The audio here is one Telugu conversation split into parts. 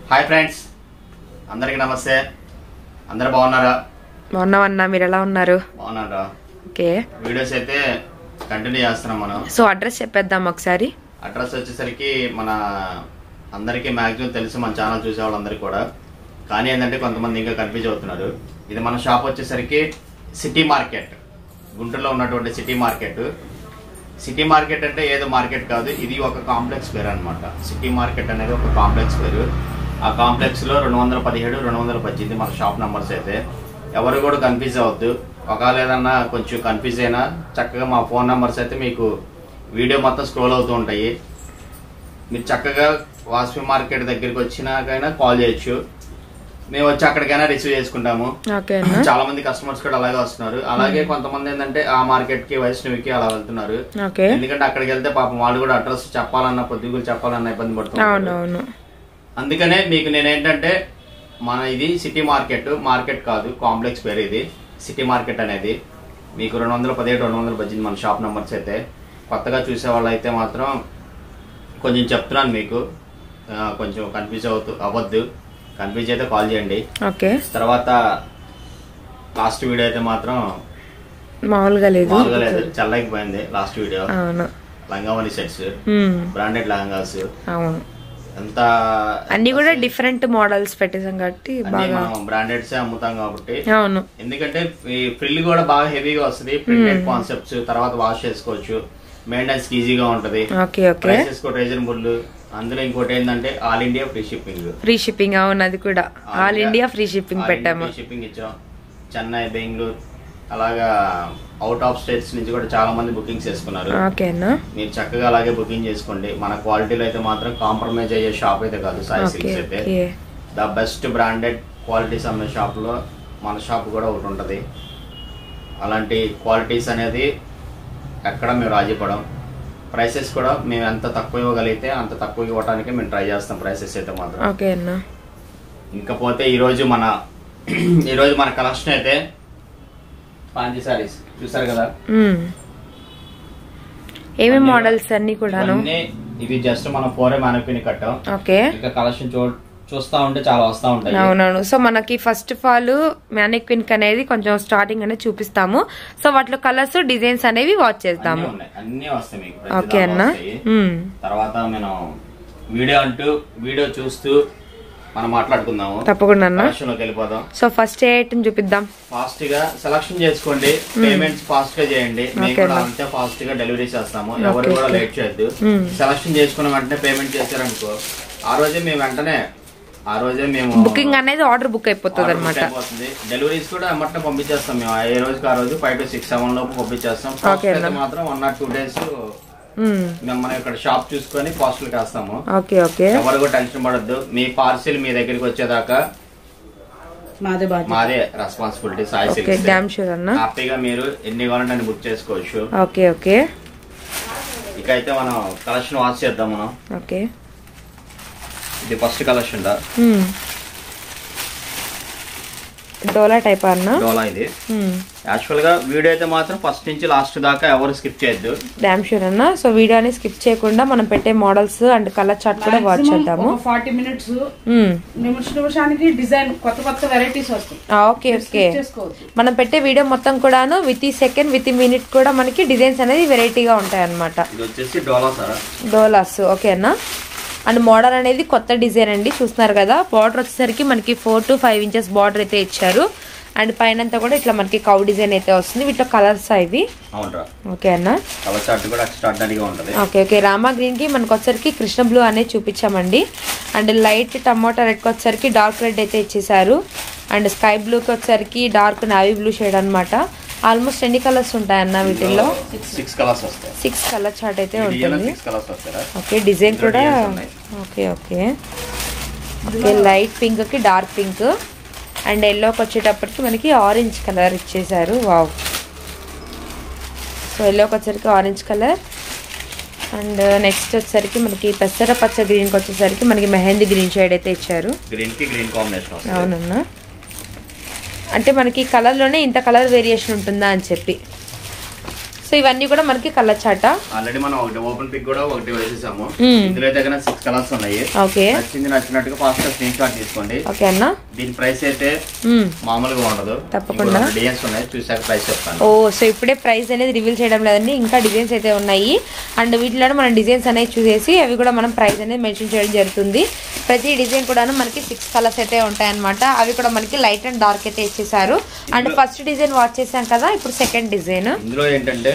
హాయ్ ఫ్రెండ్స్ అందరికీ నమస్తే అందరు బాగున్నారా బాగున్నామన్నా మీరు ఎలా ఉన్నారు బాగున్నారా ఓకే వీడియోస్ అయితే కంటిన్యూ చేస్తున్నాం మనం సో అడ్రస్ చెప్పేద్దాం ఒకసారి అడ్రస్ వచ్చేసరికి మన అందరికీ మ్యాక్సిమం తెలుసు మన ఛానల్ చూసే వాళ్ళందరికీ కూడా కానీ ఏంటంటే కొంతమంది ఇంకా కన్ఫ్యూజ్ అవుతున్నారు ఇది మన షాప్ వచ్చేసరికి సిటీ మార్కెట్ గుంటూరులో ఉన్నటువంటి సిటీ మార్కెట్ సిటీ మార్కెట్ అంటే ఏదో మార్కెట్ కాదు ఇది ఒక కాంప్లెక్స్ పేరు అనమాట సిటీ మార్కెట్ అనేది ఒక కాంప్లెక్స్ పేరు ఆ కాంప్లెక్స్ లో రెండు వందల పదిహేడు రెండు వందల పద్దెనిమిది మన షాప్ నంబర్స్ అయితే ఎవరు కూడా కన్ఫ్యూజ్ అవ్వద్దు ఒకవేళ ఏదన్నా కొంచెం కన్ఫ్యూజ్ అయినా చక్కగా మా ఫోన్ నంబర్స్ అయితే మీకు వీడియో మొత్తం స్క్రోల్ అవుతూ ఉంటాయి మీరు చక్కగా వాసవి మార్కెట్ దగ్గరికి వచ్చినాకైనా కాల్ చేయొచ్చు మేము వచ్చి అక్కడికైనా రిసీవ్ చేసుకుంటాము ఓకే అన్న చాలా మంది కస్టమర్స్ కూడా అలాగే వస్తున్నారు అలాగే కొంతమంది ఏంటంటే ఆ మార్కెట్ కి వైష్ణవికి అలా వెళ్తున్నారు ఓకే ఎందుకంటే అక్కడికి వెళ్తే పాపం వాళ్ళు కూడా అడ్రస్ చెప్పాలన్న పొద్దుగులు చెప్పాలన్న ఇబ్బంది పడుతున్నారు అవునవును అందుకనే మీకు నేనేంటంటే మన ఇది సిటీ మార్కెట్ మార్కెట్ కాదు కాంప్లెక్స్ పేరు ఇది సిటీ మార్కెట్ అనేది మీకు రెండు వందల పదిహేడు రెండు వందల పద్దెనిమిది మన షాప్ నెంబర్స్ అయితే కొత్తగా చూసే వాళ్ళు అయితే మాత్రం కొంచెం చెప్తున్నాను మీకు ఆ, కొంచెం కన్ఫ్యూజ్ అవుతూ అవ్వద్దు కన్ఫ్యూజ్ అయితే కాల్ చేయండి ఓకే తర్వాత లాస్ట్ వీడియో అయితే మాత్రం మామూలుగా లేదు మామూలుగా లేదు చల్లకపోయింది లాస్ట్ వీడియో అవును లంగావని సెట్స్ మ్మ్. బ్రాండెడ్ లెహంగాస్ అవును ఎంత అన్ని కూడా డిఫరెంట్ మోడల్స్ పెట్టేసాం కాబట్టి అన్ని బాగా మనం బ్రాండెడ్స్ అమ్ముతాం కాబట్టి అవును ఎందుకంటే ఈ ఫ్రిల్ కూడా బాగా హెవీగా వస్తుంది ప్రింటెడ్ కాన్సెప్ట్స్ తర్వాత వాష్ చేసుకోవచ్చు మెయింటెనెన్స్ ఈజీగా ఉంటది ఓకే ఓకే ప్రైసెస్ కూడా రీజనబుల్ అందులో ఇంకోటి ఏంటంటే all India free shipping free shipping అవును అది కూడా ఆల్ ఇండియా ఫ్రీ షిప్పింగ్ పెట్టాము ఫ్రీ షిప్పింగ్ ఇచ్చాం చెన్నై బెంగళూరు అలాగా అవుట్ ఆఫ్ స్టేట్స్ నుంచి కూడా చాలా మంది బుకింగ్స్ చేసుకున్నారు ఓకే అన్న మీరు చక్కగా అలాగే బుకింగ్ చేసుకోండి మన క్వాలిటీలో అయితే మాత్రం కాంప్రమైజ్ అయ్యే షాప్ అయితే కాదు సాయి ఓకే సిల్క్స్ అయితే okay the best branded qualities అమ్మే షాప్లో మన షాప్ కూడా ఒకటి ఉంటుంది అలాంటి క్వాలిటీస్ అనేది ఎక్కడ మేము రాజీపడం ప్రైసెస్ కూడా మేము ఎంత తక్కువ ఇవ్వగలిగితే అంత తక్కువ ఇవ్వడానికి మేము ట్రై చేస్తాం ప్రైసెస్ అయితే మాత్రం ఓకే అన్న ఇంకపోతే ఈరోజు మన ఈరోజు మన కలెక్షన్ అయితే పాంచి సారీస్ చూసారు కదా మ్మ్. ఏమేమి అన్ని- మోడల్స్ అన్ని కూడాను ఇవన్నీ ఇవి జస్ట్ మనం ఫోరే మ్యానుకుని కట్టాం ఓకే ఇంకా కలెక్షన్ చూ చూస్తా ఉంటే చాలా వస్తా ఉంటాయి అవునవును సో మనకి ఫస్ట్ ఆఫ్ ఆల్ మ్యానిక్విన్ అనేది కొంచెం స్టార్టింగ్ అనేది చూపిస్తాము సో వాటిలో కలర్స్ డిజైన్స్ అనేవి వాచ్ అన్నీ చేస్తాము ఉన్నాయి అన్నీ వస్తాయి మీకు ప్రతి ఓకే దాంట్లో అన్న వస్తాయి. మ్మ్. తర్వాత మనం వీడియో అంటూ వీడియో చూస్తూ మనం మాట్లాడుకుందాము తప్పకుండా అన్న కలెక్షన్ లోకి వెళ్ళిపోదాం సో ఫస్ట్ ఏ ఐటమ్ చూపిద్దాం ఫాస్ట్ గా సెలక్షన్ చేసుకోండి పేమెంట్స్ ఫాస్ట్ గా చేయండి మేము ఓకే కూడా అన్న. అంతే ఫాస్ట్ గా డెలివరీ చేస్తాము ఎవరు ఓకే, కూడా ఓకే. లేట్ చేయొద్దు మ్మ్. సెలక్షన్ చేసుకున్న వెంటనే పేమెంట్ చేశారనుకో ఆ రోజే మేము వెంటనే ఆ రోజే మేము బుకింగ్ అనేది ఆర్డర్ బుక్ అయిపోతుంది అనమాట డెలివరీస్ కూడా ఎమ్మటనే పంపించేస్తాం మేము ఏ రోజుకి ఆ రోజు ఫైవ్ టు సిక్స్ సెవెన్ లోపు పంపించేస్తాం ఓకే Post అయితే అన్న. మాత్రం వన్ ఆర్ టూ డేస్ మేము మనం ఇక్కడ షాప్ చూసుకొని పోస్టులు వేస్తాము ఓకే ఓకే ఎవరు కూడా టెన్షన్ పడొద్దు మీ పార్సిల్ మీ దగ్గరికి వచ్చేదాకా మాదే బాధ్యత మాదే responsibility Sai okay Silks damn sure అన్న హ్యాపీగా మీరు ఎన్ని కావాలంటే అన్ని బుక్ చేసుకోవచ్చు ఓకే ఓకే ఇక అయితే మనం కలెక్షన్ వాచ్ చేద్దాం మనం ఓకే ఇది ఫస్ట్ కలెక్షన్ మ్మ్. డోలా టైప్ అన్న డోలా ఇది మ్మ్. యాక్చువల్ గా వీడియో అయితే మాత్రం ఫస్ట్ నుంచి లాస్ట్ దాకా ఎవరు స్కిప్ చేయొద్దు డ్యామ్ షూర్ అన్న సో వీడియోని స్కిప్ చేయకుండా మనం పెట్టే మోడల్స్ అండ్ కలర్ చార్ట్ కూడా వాచ్ చేద్దాము ఒక ఫార్టీ మినిట్స్ మ్మ్. నిమిష నిమిషానికి డిజైన్ కొత్త కొత్త వెరైటీస్ వస్తాయి ఆ, ఓకే ఓకే Skip చేసుకోవద్దు మనం పెట్టే వీడియో మొత్తం కూడాను విత్ ఈ సెకండ్ విత్ ఈ మినిట్ కూడా మనకి డిజైన్స్ అనేది వెరైటీగా ఉంటాయి అన్నమాట ఇది వచ్చేసి డోలా సార్ డోలాస్ ఓకే అన్న అండ్ మోడల్ అనేది కొత్త డిజైన్ అండి చూస్తున్నారు కదా బార్డర్ వచ్చేసరికి మనకి four to five inches border అయితే ఇచ్చారు అండ్ పైన అంతా కూడా ఇట్లా మనకి కౌ డిజైన్ అయితే వస్తుంది వీటిలో కలర్స్ ఇవి అవునరా ఓకే అన్న కలర్ చార్ట్ కూడా ఎక్స్ట్రాడినరీగా ఉంటుంది ఓకే ఓకే రామా గ్రీన్ కి మనకు వచ్చరికి కృష్ణ బ్లూ అనేది చూపించామండి అండ్ లైట్ టమోటా రెడ్ కి వచ్చరికి డార్క్ రెడ్ అయితే ఇచ్చేసారు అండ్ స్కై బ్లూకి వచ్చరికి డార్క్ నావీ బ్లూ షేడ్ అన్నమాట ఆల్మోస్ట్ ఎన్ని కలర్స్ ఉంటాయన్న వీటిల్లో సిక్స్ కలర్స్ వస్తాయి సిక్స్ కలర్ చార్ట్ అయితే ఉంటుంది సిక్స్ కలర్స్ వస్తారా ఓకే డిజైన్ ఇందులో కూడా designs ఉన్నాయి. Okay okay okay light pink కి డార్క్ పింక్ అండ్ ఎల్లోకి వచ్చేటప్పటికి మనకి ఆరెంజ్ కలర్ ఇచ్చేసారు వావ్ సో ఎల్లోకి వచ్చేసరికి ఆరెంజ్ కలర్ అండ్ నెక్స్ట్ వచ్చేసరికి మనకి పెసర పచ్చ గ్రీన్కి వచ్చేసరికి మనకి మెహందీ గ్రీన్ షేడ్ అయితే ఇచ్చారు గ్రీన్ కి గ్రీన్ కాంబినేషన్ వస్తుంది అవునన్నా అంటే మనకి కలర్లోనే ఇంత కలర్ వేరియేషన్ ఉంటుందా అని చెప్పి సో ఇవన్నీ కూడా మనకి కలర్ చాట ఆల్రెడీ మనం ఒకటి ఓపెన్ పిక్ కూడా ఒకటి వేసేసాము మ్మ్. ఇందులో దగ్గర సిక్స్ కలర్స్ ఉన్నాయి ఓకే నచ్చింది నచ్చినట్టుగా ఫాస్ట్ గా స్క్రీన్ షాట్ తీసుకోండి ఓకే అన్న దీని ప్రైస్ అయితే మ్మ్. మామూలుగా ఉండదు తప్పకుండా. డిజైన్స్ ఉన్నాయి చూసాక ప్రైస్ చెప్తాను ఓ సో ఇప్పుడే ప్రైస్ అనేది రివీల్ చేయడం లేదండి ఇంకా డిజైన్స్ అయితే ఉన్నాయి అండ్ వీటిలో మనం డిజైన్స్ అనేవి చూసేసి అవి కూడా మనం ప్రైస్ అనేది మెన్షన్ చేయడం జరుగుతుంది ప్రతి డిజైన్ కూడా మనకి సిక్స్ కలర్స్ అయితే ఉంటాయన్నమాట అవి కూడా మనకి లైట్ అండ్ డార్క్ అయితే ఇచ్చేసారు అండ్ ఫస్ట్ డిజైన్ వాచ్ చేసాం కదా ఇప్పుడు సెకండ్ డిజైన్ ఇందులో ఏంటంటే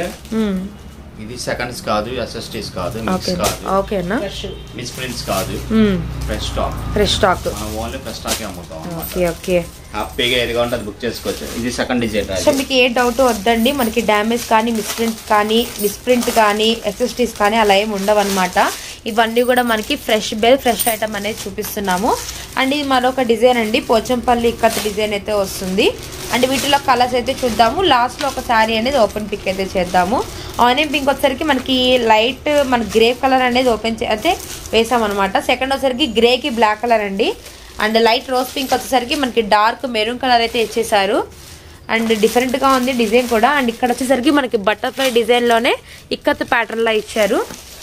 ఇది సెకండ్స్ కాదు ఎస్ఎస్టీస్ కాదు మిక్స్ ఓకే కాదు ఓకే అన్న ఫ్రెష్ మిస్ ప్రింట్స్ కాదు ఫ్రెష్ స్టాక్ ఫ్రెష్ స్టాక్ మనం ఓన్లీ ఫ్రెష్ స్టాకే అమ్ముతాం అన్నమాట. ఓకే ఓకే హ్యాపీగా ఏది కావాలంటే అది బుక్ చేసుకోవచ్చు ఇది సెకండ్ డిజైన్ సో మీకు ఏ డౌట్ వద్దండి మనకి డ్యామేజ్ కానీ మిస్ప్రింట్ కానీ మిస్ప్రింట్ కానీ ఎస్ఎస్టీస్ కానీ అలా ఏమి ఉండవన్నమాట ఇవన్నీ కూడా మనకి ఫ్రెష్ బెల్ ఫ్రెష్ ఐటమ్ అనేది చూపిస్తున్నాము అండ్ ఇది మరొక డిజైన్ అండి పోచంపల్లి ఇక్కత్ డిజైన్ అయితే వస్తుంది అండ్ వీటిలో కలర్స్ అయితే చూద్దాము లాస్ట్లో ఒక శారీ అనేది ఓపెన్ పిక్ అయితే చేద్దాము ఆనియన్ పింక్ వచ్చేసరికి మనకి లైట్ మన గ్రే కలర్ అనేది ఓపెన్ చే అయితే వేసామన్నమాట సెకండ్ వచ్చేసరికి గ్రేకి బ్లాక్ కలర్ అండి అండ్ లైట్ రోజ్ పింక్ వచ్చేసరికి మనకి డార్క్ మెరూన్ కలర్ అయితే ఇచ్చేసారు అండ్ డిఫరెంట్గా ఉంది డిజైన్ కూడా అండ్ ఇక్కడ వచ్చేసరికి మనకి బటర్ఫ్లై డిజైన్లోనే ఇక్కత్ ప్యాటర్న్లా ఇచ్చారు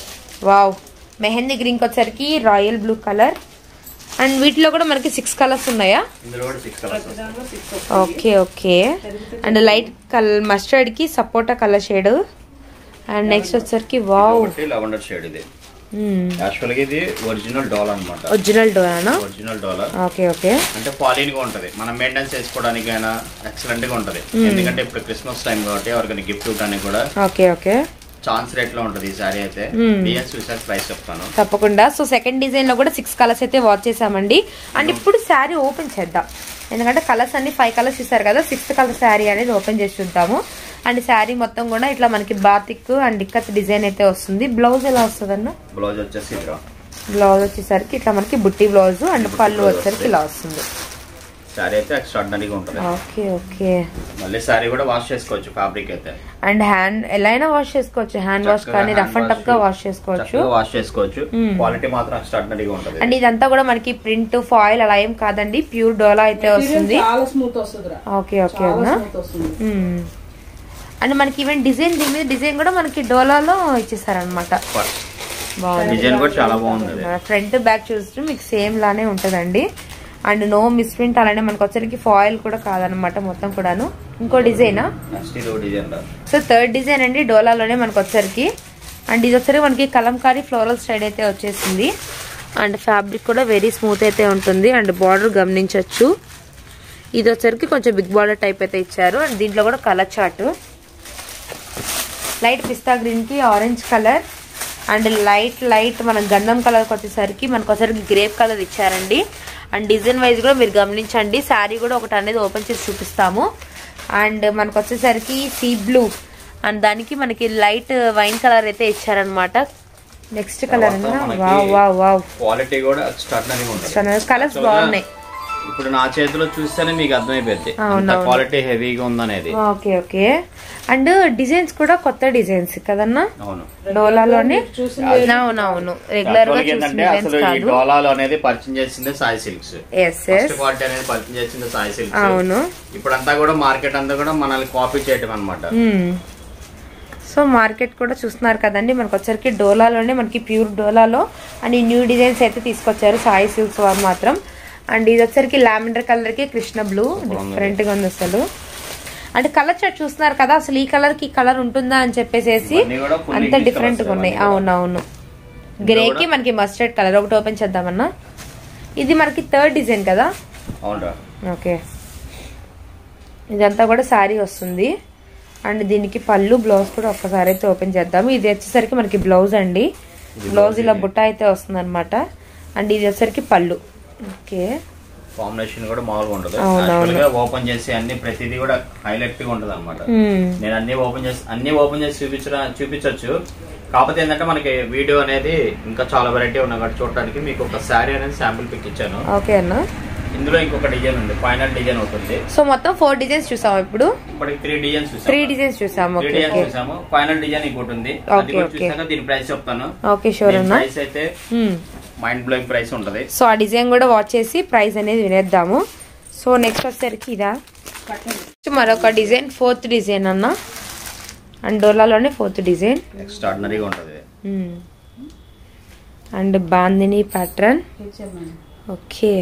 వావ్ మెహందీ గ్రీన్కి వచ్చేసరికి రాయల్ బ్లూ కలర్ అండ్ వీటిలో కూడా మనకి సిక్స్ కలర్స్ ఉన్నాయా ఇందులో కూడా సిక్స్ కలర్స్ దాంట్లో six okay okay and light colour మస్టర్డ్కి సపోటా కలర్ షేడ్ అండ్ నెక్స్ట్ వచ్చేసరికి వావ్ ఒకటి లెవెండర్ షేడ్ ఇది యాక్చువల్ గా ఇది ఒరిజినల్ డాలర్ అన్నమాట ఒరిజినల్ డోరానా ఒరిజినల్ డాలర్ ఓకే ఓకే అంటే పాలిన్ గా ఉంటది మనం మెయింటెనెన్స్ చేసుకోవడానికి అయినా ఎక్సలెంట్ గా ఉంటది ఎందుకంటే ఇప్పుడు క్రిస్మస్ టైం కాబట్టి ఎవరికైనా గిఫ్ట్ ఇవ్వడానికి కూడా ఓకే ఓకే ఛాన్స్ రేట్ లో ఉంటది ఈ సారీ అయితే డిఎస్ చూసాక ప్రైస్ చెప్తాను తప్పకుండా సో సెకండ్ డిజైన్ లో కూడా సిక్స్ కలర్స్ అయితే వాచ్ చేసామండి అండ్ ఇప్పుడు శారీ ఓపెన్ చేద్దాం ఎందుకంటే కలర్స్ అన్ని ఫైవ్ కలర్స్ ఇస్తారు కదా సిక్స్త్ కలర్ శారీ అనేది ఓపెన్ చేసి చూద్దాము అండ్ శారీ మొత్తం కూడా ఇట్లా మనకి బాతిక్ అండ్ ఇక్కత్ డిజైన్ అయితే వస్తుంది బ్లౌజ్ ఎలా వస్తుంది అన్న బ్లౌజ్ వచ్చేసి ఇదిగో బ్లౌజ్ వచ్చేసరికి ఇట్లా మనకి బుట్టి బ్లౌజ్ అండ్ పళ్ళు వచ్చేసరికి ఇలా వస్తుంది సారీ అయితే ఎక్స్ట్రాడినరీగా ఉంటుంది ఓకే ఓకే మళ్ళీ సారీ కూడా వాష్ చేసుకోవచ్చు ఫ్యాబ్రిక్ అయితే అండ్ హ్యాండ్ ఎలా అయినా వాష్ చేసుకోవచ్చు హ్యాండ్ వాష్ కానీ రఫ్ అండ్ టఫ్ గా వాష్ చేసుకోవచ్చు చక్కగా వాష్ చేసుకోవచ్చు క్వాలిటీ మాత్రం ఎక్స్ట్రాడినరీగా ఉంటుంది అండ్ ఇదంతా కూడా మనకి ప్రింట్ ఫాయిల్ అలా ఏం కాదండి ప్యూర్ డోలా అయితే వస్తుంది చాలా స్మూత్ వస్తుంది రా ఓకే ఓకే చాలా అన్న స్మూత్ వస్తుంది మ్మ్. అండ్ మనకి ఈవెన్ డిజైన్ దీని మీద డిజైన్ కూడా మనకి డోలాలో ఇచ్చేసారనమాట బాగుంది డిజైన్ కూడా చాలా బాగుంది ఫ్రంట్ బ్యాక్ చూస్తే మీకు సేమ్ లానే ఉంటుందండి అండ్ నో మిస్ప్రింట్ అలానే మనకు వచ్చరికి ఫాయిల్ కూడా కాదనమాట మొత్తం కూడాను ఇంకో డిజైనా నెక్స్ట్ ఇది డిజైన్ సో థర్డ్ డిజైన్ అండి డోలాలోనే మనకు వచ్చరికి అండ్ ఇది వచ్చరికి మనకి కలంకారీ ఫ్లోరల్ స్టైల్ అయితే వచ్చేసింది అండ్ ఫ్యాబ్రిక్ కూడా వెరీ స్మూత్ అయితే ఉంటుంది అండ్ బార్డర్ గమనించవచ్చు ఇది వచ్చరికి కొంచెం బిగ్ బార్డర్ టైప్ అయితే ఇచ్చారు అండ్ దీంట్లో కూడా కలర్ చార్ట్ లైట్ పిస్తా గ్రీన్ కి orange colour and light light మన గంధం కలర్కి వచ్చేసరికి మనకు వచ్చేసరికి గ్రేప్ కలర్ ఇచ్చారండి అండ్ డిజైన్ వైజ్ కూడా మీరు గమనించండి శారీ కూడా ఒకటి అనేది ఓపెన్ చేసి చూపిస్తాము అండ్ మనకు వచ్చేసరికి సీ బ్లూ అండ్ దానికి మనకి లైట్ వైన్ కలర్ అయితే ఇచ్చారనమాట నెక్స్ట్ కలర్ తర్వాత మనకి వావ్ వావ్ వావ్ క్వాలిటీ కూడా ఎక్స్ట్రాడినరీగా ఉంటుంది కలర్స్ బాగున్నాయి ఇప్పుడు నా చేతిలో చూస్తేనే మీకు అర్థమైపోద్ది అంత అవునవును. క్వాలిటీ హెవీగా ఉందనేది ఓకే ఓకే అండ్ డిజైన్స్ కూడా కొత్త డిజైన్స్ కదన్నా అవును డోలాలోనే చూసి అవునవును రెగ్యులర్ గా Actually చూసిన ఏంటంటే డిజైన్స్ అసలు ఈ కాదు డోలాలో అనేది పరిచయం చేసిందే Sai silks yes first yes quality అనేది పరిచయం చేసిందే సాయి సిల్క్స్ అవును ఇప్పుడంతా కూడా మార్కెట్ అంతా కూడా మనల్ని కాపీ చేయటం అనమాట మ్మ్. సో మార్కెట్ కూడా చూస్తున్నారు కదండి మనకు వచ్చరికి డోలాలోనే మనకి ప్యూర్ డోలాలో అండ్ ఈ న్యూ డిజైన్స్ అయితే తీసుకొచ్చారు సాయి సిల్క్స్ వారు మాత్రం అండ్ ఇది వచ్చరికి లావెండర్ కలర్ కి కృష్ణ బ్లూ డిఫరెంట్ గా ఉంది అసలు అంటే కలర్ చార్ట్ చూస్తున్నారు కదా అసలు ఈ కలర్ కి కలర్ ఉంటుందా అని చెప్పేసేసి ఇవన్నీ కూడా full అంత English డిఫరెంట్ గా colours ఉన్నాయి ఇవన్నీ కూడా. అవునవును గ్రేకి మనకి మస్టర్డ్ కలర్ ఒకటి ఓపెన్ చేద్దామన్నా ఇది మనకి థర్డ్ డిజైన్ కదా అవునరా ఓకే ఇదంతా కూడా శారీ వస్తుంది అండ్ దీనికి పళ్ళు బ్లౌజ్ కూడా ఒక్కసారి అయితే ఓపెన్ చేద్దాము ఇది వచ్చేసరికి మనకి బ్లౌజ్ అండి బ్లౌజ్ ఇలా బుట్ట అయితే వస్తుంది అనమాట అండ్ ఇది వచ్చేసరికి పళ్ళు ఓకే కాంబినేషన్ కూడా మామూలుగా ఉండదు అవునవును. యాక్చువల్ గా ఓపెన్ చేసి అన్ని ప్రతిదీ కూడా హైలైట్ గా ఉంటది అనమాట మ్మ్. నేను అన్ని ఓపెన్ చేసి అన్ని ఓపెన్ చేసి చూపించరా చూపించవచ్చు కాకపోతే ఏంటంటే మనకి వీడియో అనేది ఇంకా చాలా వెరైటీ ఉన్నాయి కాబట్టి చూడడానికి మీకు ఒక శారీ అనేది శాంపుల్ పిక్ ఇచ్చాను ఓకే అన్న ఇందులో ఇంకొక డిజైన్ ఉంది ఫైనల్ డిజైన్ అవుతుంది సో మొత్తం ఫోర్ డిజైన్స్ చూసాము ఇప్పుడు ఇప్పటికి త్రీ డిజైన్స్ త్రీ చూసాము డిజైన్స్ చూసాము త్రీ ఓకే డిజైన్స్ ఓకే చూసాము ఫైనల్ డిజైన్ ఇంకోటి ఉంది అది Okay, కూడా okay. చూసాక దీని ప్రైస్ చెప్తాను ఓకే షూర్ అన్న ప్రైస్ అయితే మ్మ్. మైండ్ బ్లోయింగ్ ప్రైస్ ఉంటది సో ఆ డిజైన్ కూడా వాచ్ చేసి ప్రైస్ అనేది వినేద్దాము సో నెక్స్ట్ వచ్చేసరికి ఇదా కట్టండి నెక్స్ట్ మరొక డిజైన్ ఫోర్త్ డిజైన్ అన్న అండ్ డోలాలోనే ఫోర్త్ డిజైన్ ఎక్స్ట్రాడినరీగా ఉంటుంది అండ్ బాందిని ప్యాటర్న్ తెచ్చామండి ఓకే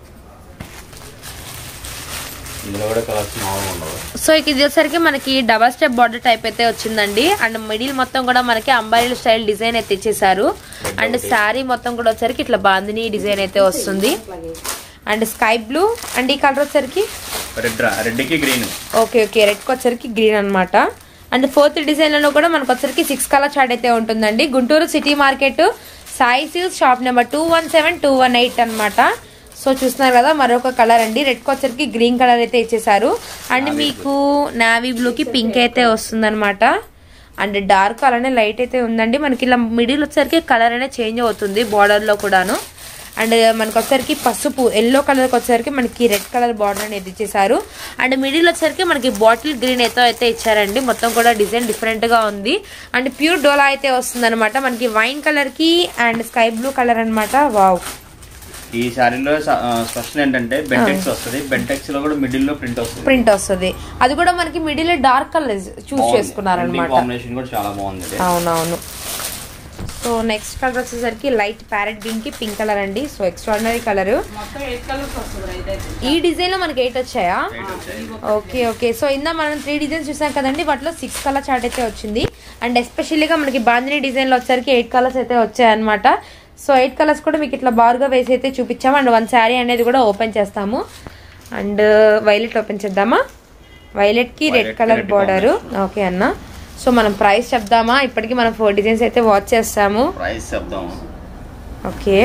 ఇందులో కూడా కలర్స్ మామూలుగా ఉండవు సో ఇక ఇది వచ్చేసరికి మనకి డబల్ స్టెప్ బార్డర్ టైప్ అయితే వచ్చిందండి అండ్ మిడిల్ మొత్తం కూడా మనకి అంబాయిల్ స్టైల్ డిజైన్ అయితే ఇచ్చేసారు అండ్ శారీ మొత్తం కూడా వచ్చరికి ఇట్లా బాందిని డిజైన్ అయితే వస్తుంది అండ్ స్కై బ్లూ అండ్ ఈ కలర్ వచ్చరికి రెడ్ రెడ్కి గ్రీన్ ఓకే ఓకే రెడ్కి వచ్చరికి గ్రీన్ అన్నమాట అండ్ ఫోర్త్ డిజైన్లలో కూడా మనకు వచ్చరికి సిక్స్ కలర్ చార్ట్ అయితే ఉంటుందండి Guntur city market Sai silks shop number two one seven two one eight అనమాట సో చూస్తున్నారు కదా మరొక కలర్ అండి రెడ్కి వచ్చరికి గ్రీన్ కలర్ అయితే ఇచ్చేసారు అండ్ మీకు నావీ బ్లూకి పింక్ అయితే వస్తుందన్నమాట అండ్ డార్క్ అలానే లైట్ అయితే ఉందండి మనకి ఇలా మిడిల్ వచ్చరికి కలర్ అనేది చేంజ్ అవుతుంది బార్డర్లో కూడాను అండ్ మనకు వచ్చరికి పసుపు ఎల్లో కలర్కి వచ్చరికి మనకి రెడ్ కలర్ బార్డర్ అనేది ఇచ్చేసారు అండ్ మిడిల్ వచ్చరికి మనకి బాటిల్ గ్రీన్ అయితే అయితే ఇచ్చారండి మొత్తం కూడా డిజైన్ డిఫరెంట్గా ఉంది అండ్ ప్యూర్ డోలా అయితే వస్తుంది అనమాట మనకి వైన్ కలర్కి అండ్ స్కై బ్లూ కలర్ అనమాట వావ్ ఈ శారీలో స్పెషల్ ఏంటంటే బెంటెక్స్ వస్తుంది బెంటెక్స్ లో కూడా మిడిల్ లో ప్రింట్ వస్తుంది ప్రింట్ వస్తుంది అది కూడా మనకి మిడిల్ డార్క్ కలర్ చూస్ చేసుకున్నారనమాట కాంబినేషన్ కూడా చాలా బాగుంది ఇది. అవునవును సో నెక్స్ట్ కలర్ వచ్చేసరికి లైట్ ప్యారెట్ గ్రీన్ కి పింక్ కలర్ అండి సో ఎక్స్ట్రాడినరీ కలర్ మొత్తం ఎయిట్ కలర్స్ వస్తుంది ఇదైతే ఈ డిజైన్ లో మనకి ఎయిట్ వచ్చాయా Eight వచ్చాయి. ఓకే ఓకే సో ఇందా మనం త్రీ డిజైన్స్ చూసాం కదండి వాటిలో సిక్స్ కలర్ చార్ట్ అయితే వచ్చింది అండ్ ఎస్పెషల్లీగా మనకి బాందిని డిజైన్ లో వచ్చరికి ఎయిట్ కలర్స్ అయితే వచ్చాయన్నమాట సో ఎయిట్ కలర్స్ కూడా మీకు ఇట్లా బారుగా వేసి అయితే చూపించాము అండ్ వన్ శారీ అనేది కూడా ఓపెన్ చేస్తాము అండ్ వైలెట్ ఓపెన్ చేద్దామా వైలెట్ కి రెడ్ Violet కి కలర్ red బార్డర్ ఓకే అన్న సో మనం ప్రైస్ చెప్దామా ఇప్పటికి మనం ఫోర్ డిజైన్స్ అయితే వాచ్ చేస్తాము ప్రైస్ చెప్దాం ఓకే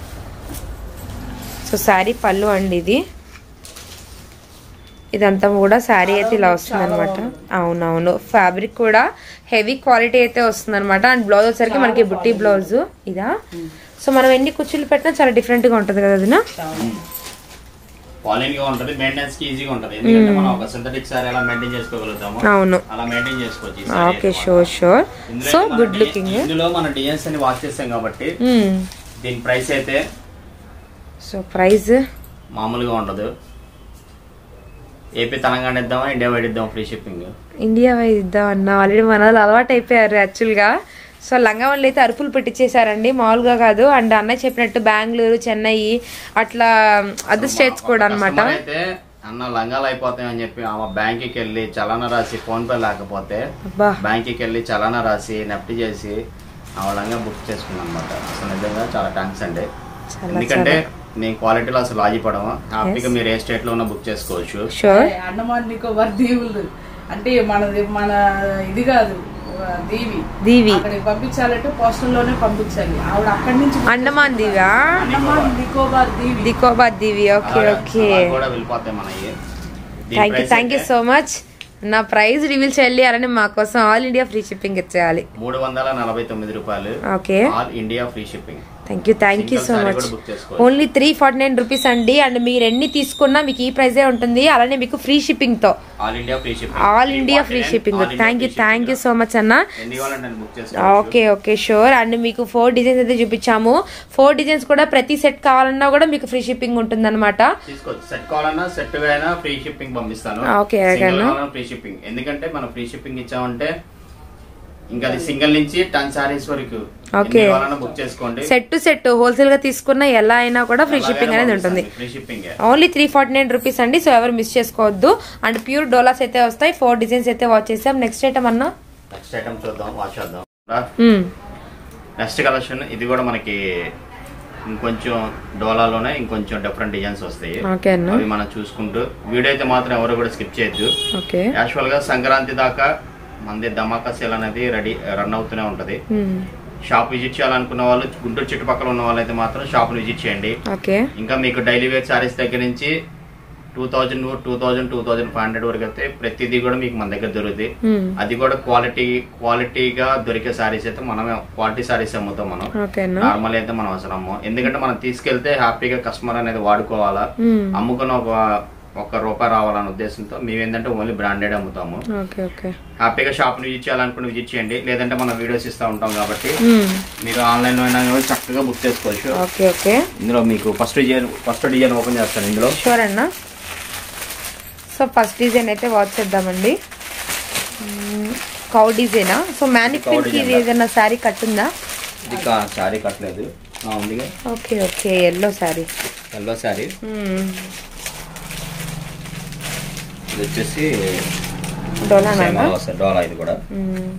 సో శారీ పళ్ళు అండి ఇది ఇదంతా కూడా శారీ అయితే ఇలా వస్తుంది అనమాట అవునవును ఫ్యాబ్రిక్ కూడా హెవీ క్వాలిటీ అయితే వస్తుంది అనమాట అండ్ బ్లౌజ్ వచ్చరికి మనకి బుట్టి బ్లౌజ్ ఇదా సో మనం ఎన్ని కుర్చీలు పెట్టినా చాలా డిఫరెంట్ గా ఉంటది కదా అదినా పాలిన్ గా ఉంటది మెయింటెనెన్స్ కి ఈజీగా ఉంటది ఎందుకంటే మనం ఒక సింథటిక్ సారీ ఎలా మెయింటైన్ చేసుకోగలుగుతాము అవును అలా మెయింటైన్ చేసుకోవచ్చు ఈ saree ఓకే అయితే షూర్ షూర్ ఇందులో సో మన గుడ్ డి- లుకింగ్ ఇందులో మన డిజైన్స్ అని వాచ్ చేస్తాం కాబట్టి దీని ప్రైస్ అయితే సో ప్రైస్ మామూలుగా ఉండదు ఏపీ తెలంగాణ ఇద్దామా ఇండియా వైడ్ ఇద్దాం ఫ్రీ షిప్పింగ్ ఇండియా వైజ్ ఇద్దాం అన్న ఆల్రెడీ మన వాళ్ళు అలవాటు అయిపోయారు యాక్చువల్గా సో లంగా వాళ్ళు అయితే అరుపులు పెట్టించేశారండి మామూలుగా కాదు అండ్ అన్నయ్య చెప్పినట్టు బెంగళూరు చెన్నై అట్లా అదర్ స్టేట్స్ కూడా అనమాట Customer అయితే అన్న లంగాలు అయిపోతాయని చెప్పి ఆమె బ్యాంక్ కి వెళ్ళి చలానా రాసి ఫోన్ పే లేకపోతే అబ్బా బ్యాంక్ కి వెళ్ళి చలానా రాసి నెఫ్ట్ చేసి ఆమె లంగా బుక్ చేసుకున్నాను అనమాట అసలు నిజంగా చాలా థ్యాంక్స్ అండి చాలా ఎందుకంటే నేను క్వాలిటీలో అసలు ఆగిపడము హ్యాపీగా మీరు ఏ స్టేట్ లో ఉన్నా బుక్ చేసుకోవచ్చు షూర్ అండమాన్ నికోబార్ దీవులు అంటే మనది మన ఇది కాదు ఆ, దీవి దీవి అక్కడికి పంపించాలంటే పోస్టల్ లోనే పంపించాలి ఆవిడ అక్కడి నుంచి అండమాన్ దీవా అండమాన్ నికోబార్ దీవి దికోబాద్ దీవి ఓకే అలా- ఓకే అలా కూడా వెళ్ళిపోతాయి మనకి దీని thank you price thank you అయితే సో మచ్ నా ప్రైస్ రివీల్ చేయాలి అలానే మా కోసం ఆల్ ఇండియా ఫ్రీ షిప్పింగ్ ఇచ్చేయాలి మూడు వందల నలభై తొమ్మిది రూపాయలు okay all India free shipping thank you thank you Single so saree much కూడా book చేసుకోవచ్చు. Only three forty nine rupees అండి అండ్ మీరు ఎన్ని తీసుకున్నా మీకు ఈ ప్రైజే ఉంటుంది అలానే మీకు ఫ్రీ షిప్పింగ్ తో all India free shipping all India free shipping thank you thank you so much అన్న ఎన్ని కావాలంటే నేను బుక్ చేసుకోవచ్చు ఓకే ఓకే షూర్ అండ్ మీకు ఫోర్ డిజైన్స్ అయితే చూపించాము ఫోర్ డిజైన్స్ కూడా ప్రతి సెట్ కావాలన్నా కూడా మీకు ఫ్రీ షిప్పింగ్ ఉంటుంది అనమాట తీసుకోవచ్చు సెట్ కావాలన్నా సెట్ గా అయినా ఫ్రీ షిప్పింగ్ పంపిస్తాను ఓకే, Single అలాగేనా? కావాలన్నా ఫ్రీ షిప్పింగ్ ఎందుకంటే మనం ఫ్రీ షిప్పింగ్ ఇచ్చామంటే ఇంకా అది సింగిల్ నుంచి టెన్ సారీస్ వరకు ఓకే. ఎన్ని కావాలన్నా బుక్ చేసుకోండి సెట్ టు సెట్ హోల్సేల్ గా తీసుకున్న ఎలా అయినా కూడా ఫ్రీ షిప్పింగ్ అనేది ఉంటుంది free shipping only three forty nine rupees అండి సో ఎవరు మిస్ చేసుకోవద్దు అండ్ ప్యూర్ డోలాస్ అయితే వస్తాయి ఫోర్ డిజైన్స్ అయితే వాచ్ చేసాం నెక్స్ట్ ఐటమ్ అన్నా నెక్స్ట్ ఐటమ్ చూద్దాం వాచ్ చేద్దాం మ్మ్. నెక్స్ట్ కలెక్షన్ ఇది కూడా మనకి ఇంకొంచెం డోలాలోనే ఇంకొంచెం డిఫరెంట్ డిజైన్స్ వస్తాయి ఓకే అన్న అవి మనం చూసుకుంటూ వీడియో అయితే మాత్రం ఎవరు కూడా స్కిప్ చేయొద్దు ఓకే యాక్చువల్ గా సంక్రాంతి దాకా మనది ధమాకా సేల్ అనేది రెడీ రన్ అవుతూనే ఉంటది మ్మ్. షాప్ విజిట్ చేయాలనుకున్న వాళ్ళు గుంటూరు చుట్టుపక్కల ఉన్న వాళ్ళైతే మాత్రం షాప్ విజిట్ చేయండి ఓకే ఇంకా మీకు డైలీ వేర్ సారీస్ దగ్గర నుంచి two thousand two thousand two thousand five hundred వరకు అయితే ప్రతిదీ కూడా మీకు మన దగ్గర దొరుకుతుంది మ్మ్. అది కూడా క్వాలిటీ క్వాలిటీగా దొరికే సారీస్ అయితే మనమే క్వాలిటీ సారీస్ అమ్ముతాం మనం ఓకే అన్న నార్మల్ అయితే మనం అసలు అమ్మం ఎందుకంటే మనం తీసుకెళ్తే హ్యాపీగా కస్టమర్ అనేది వాడుకోవాలా మ్మ్. అమ్ముకున్న ఒక ఒక్క రూపాయి రావాలనే ఉద్దేశంతో మేము ఏంటంటే ఓన్లీ బ్రాండెడ్ అమ్ముతాము ఓకే ఓకే హ్యాపీగా షాప్ విజిట్ చేయాలనుకుని విజిట్ చేయండి లేదంటే మనం వీడియోస్ ఇస్తూ ఉంటాం కాబట్టి మ్మ్. మీరు ఆన్లైన్ లో అయినా కూడా చక్కగా బుక్ చేసుకోవచ్చు ఓకే ఓకే ఇందులో మీకు first design first design open చేస్తాను ఇందులో షూర్ అన్న సో ఫస్ట్ డిజైన్ అయితే వాచ్ చేద్దామండి మ్మ్. కౌ డిజైనా సో మ్యానిక్విన్ కి ఇది design. ఏదైనా శారీ కట్టుందా ఇది శారీ కట్టలేదు ఆ, ఉందిగా okay okay yellow sari yellow sari ఇది వచ్చేసి డోలానా same అలా వస్తుంది డోలా ఇది కూడా మ్మ్.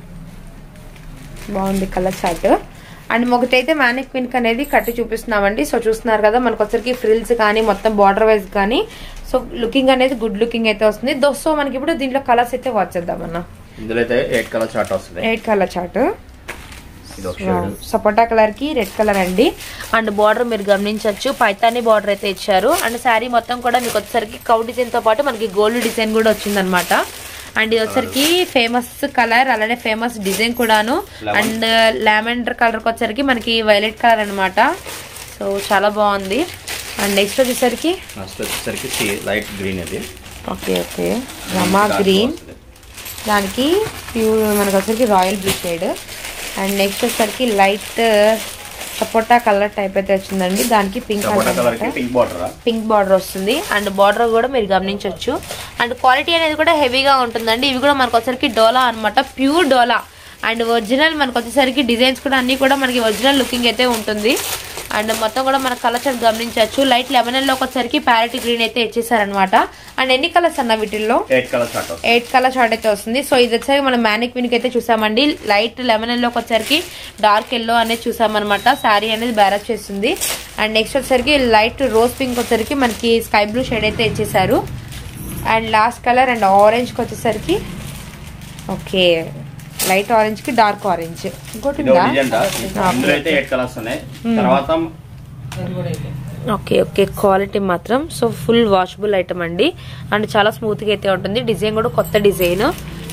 బాగుంది కలర్ చార్ట్ అండ్ ఒకటైతే మ్యానిక్విన్ అనేది కట్టి చూపిస్తున్నామండి సో చూస్తున్నారు కదా మనకు వచ్చరికి ఫ్రిల్స్ కానీ మొత్తం బార్డర్ వైజ్ కానీ సో లుకింగ్ అనేది గుడ్ లుకింగ్ అయితే వస్తుంది దో సో మనకి ఇప్పుడు దీంట్లో కలర్స్ అయితే వచ్చేద్దామన్న ఇందులో అయితే ఎయిట్ కలర్ చార్ట్ వస్తుంది ఎయిట్ కలర్ చార్ట్ ఇది ఒక షేడ్ సపోటా కలర్ కి రెడ్ కలర్ అండి అండ్ బార్డర్ మీరు గమనించవచ్చు పైతాని బార్డర్ అయితే ఇచ్చారు అండ్ శారీ మొత్తం కూడా మీకు వచ్చేసరికి కౌ డిజైన్ తో పాటు మనకి గోల్డ్ డిజైన్ కూడా వచ్చిందనమాట అండ్ ఇది వచ్చరికి ఫేమస్ కలర్ అలానే ఫేమస్ డిజైన్ కూడాను Lemon. అండ్ లావెండర్ కలర్ వచ్చేసరికి మనకి వైలెట్ కలర్ అన్నమాట సో చాలా బాగుంది అండ్ నెక్స్ట్ వచ్చేసరికి నెక్స్ట్ వచ్చేసరికి లైట్ గ్రీన్ ఇది ఓకే ఓకే రమా గ్రీన్ వస్తుంది. దానికి ప్యూర్ మనకు వచ్చరికి royal blue shade and next వచ్చేసరికి లైట్ సపోటా కలర్ టైప్ అయితే వచ్చిందండి దానికి పింక్ సపోటా కలర్ కి colour pink border pink border వస్తుంది అండ్ బార్డర్ కూడా మీరు గమనించవచ్చు అండ్ క్వాలిటీ అనేది కూడా హెవీగా ఉంటుందండి ఇవి కూడా మనకు వచ్చేసరికి డోలా అన్నమాట ప్యూర్ డోలా అండ్ ఒరిజినల్ మనకు వచ్చేసరికి డిజైన్స్ కూడా అన్ని కూడా మనకి ఒరిజినల్ లుకింగ్ అయితే ఉంటుంది అండ్ మొత్తం కూడా మన కలర్స్ అని గమనించవచ్చు లైట్ లెమన్ లోకి వచ్చేసరికి ప్యారెట్ గ్రీన్ అయితే ఇచ్చేసారనమాట అండ్ ఎన్ని కలర్స్ అన్న వీటిల్లో ఎయిట్ కలర్ చార్ట్ వస్తుంది ఎయిట్ కలర్ షార్ట్ అయితే వస్తుంది సో ఇది వచ్చేసరికి మనం మ్యానిక్ విన్కి అయితే చూసామండి లైట్ లెమన్ ఎల్లోకి వచ్చేసరికి డార్క్ ఎల్లో అనేది చూసామన్నమాట శారీ అనేది బ్యారజ్ చేస్తుంది అండ్ నెక్స్ట్ వచ్చేసరికి లైట్ రోజ్ పింక్ వచ్చేసరికి మనకి స్కై బ్లూ షేడ్ అయితే ఇచ్చేసారు అండ్ లాస్ట్ కలర్ అండ్ ఆరెంజ్కి వచ్చేసరికి ఓకే లైట్ ఆరెంజ్ కి డార్క్ ఆరెంజ్ ఇంకోటి ఇది ఒక ఉందా? డిజైన్ రా. ఇందులో అయితే ఎయిట్ కలర్స్ ఉన్నాయి తర్వాత అది కూడా అయితే ఓకే ఓకే క్వాలిటీ మాత్రం సో ఫుల్ వాషబుల్ ఐటమ్ అండి అండ్ చాలా స్మూత్ గా అయితే ఉంటుంది డిజైన్ కూడా కొత్త డిజైన్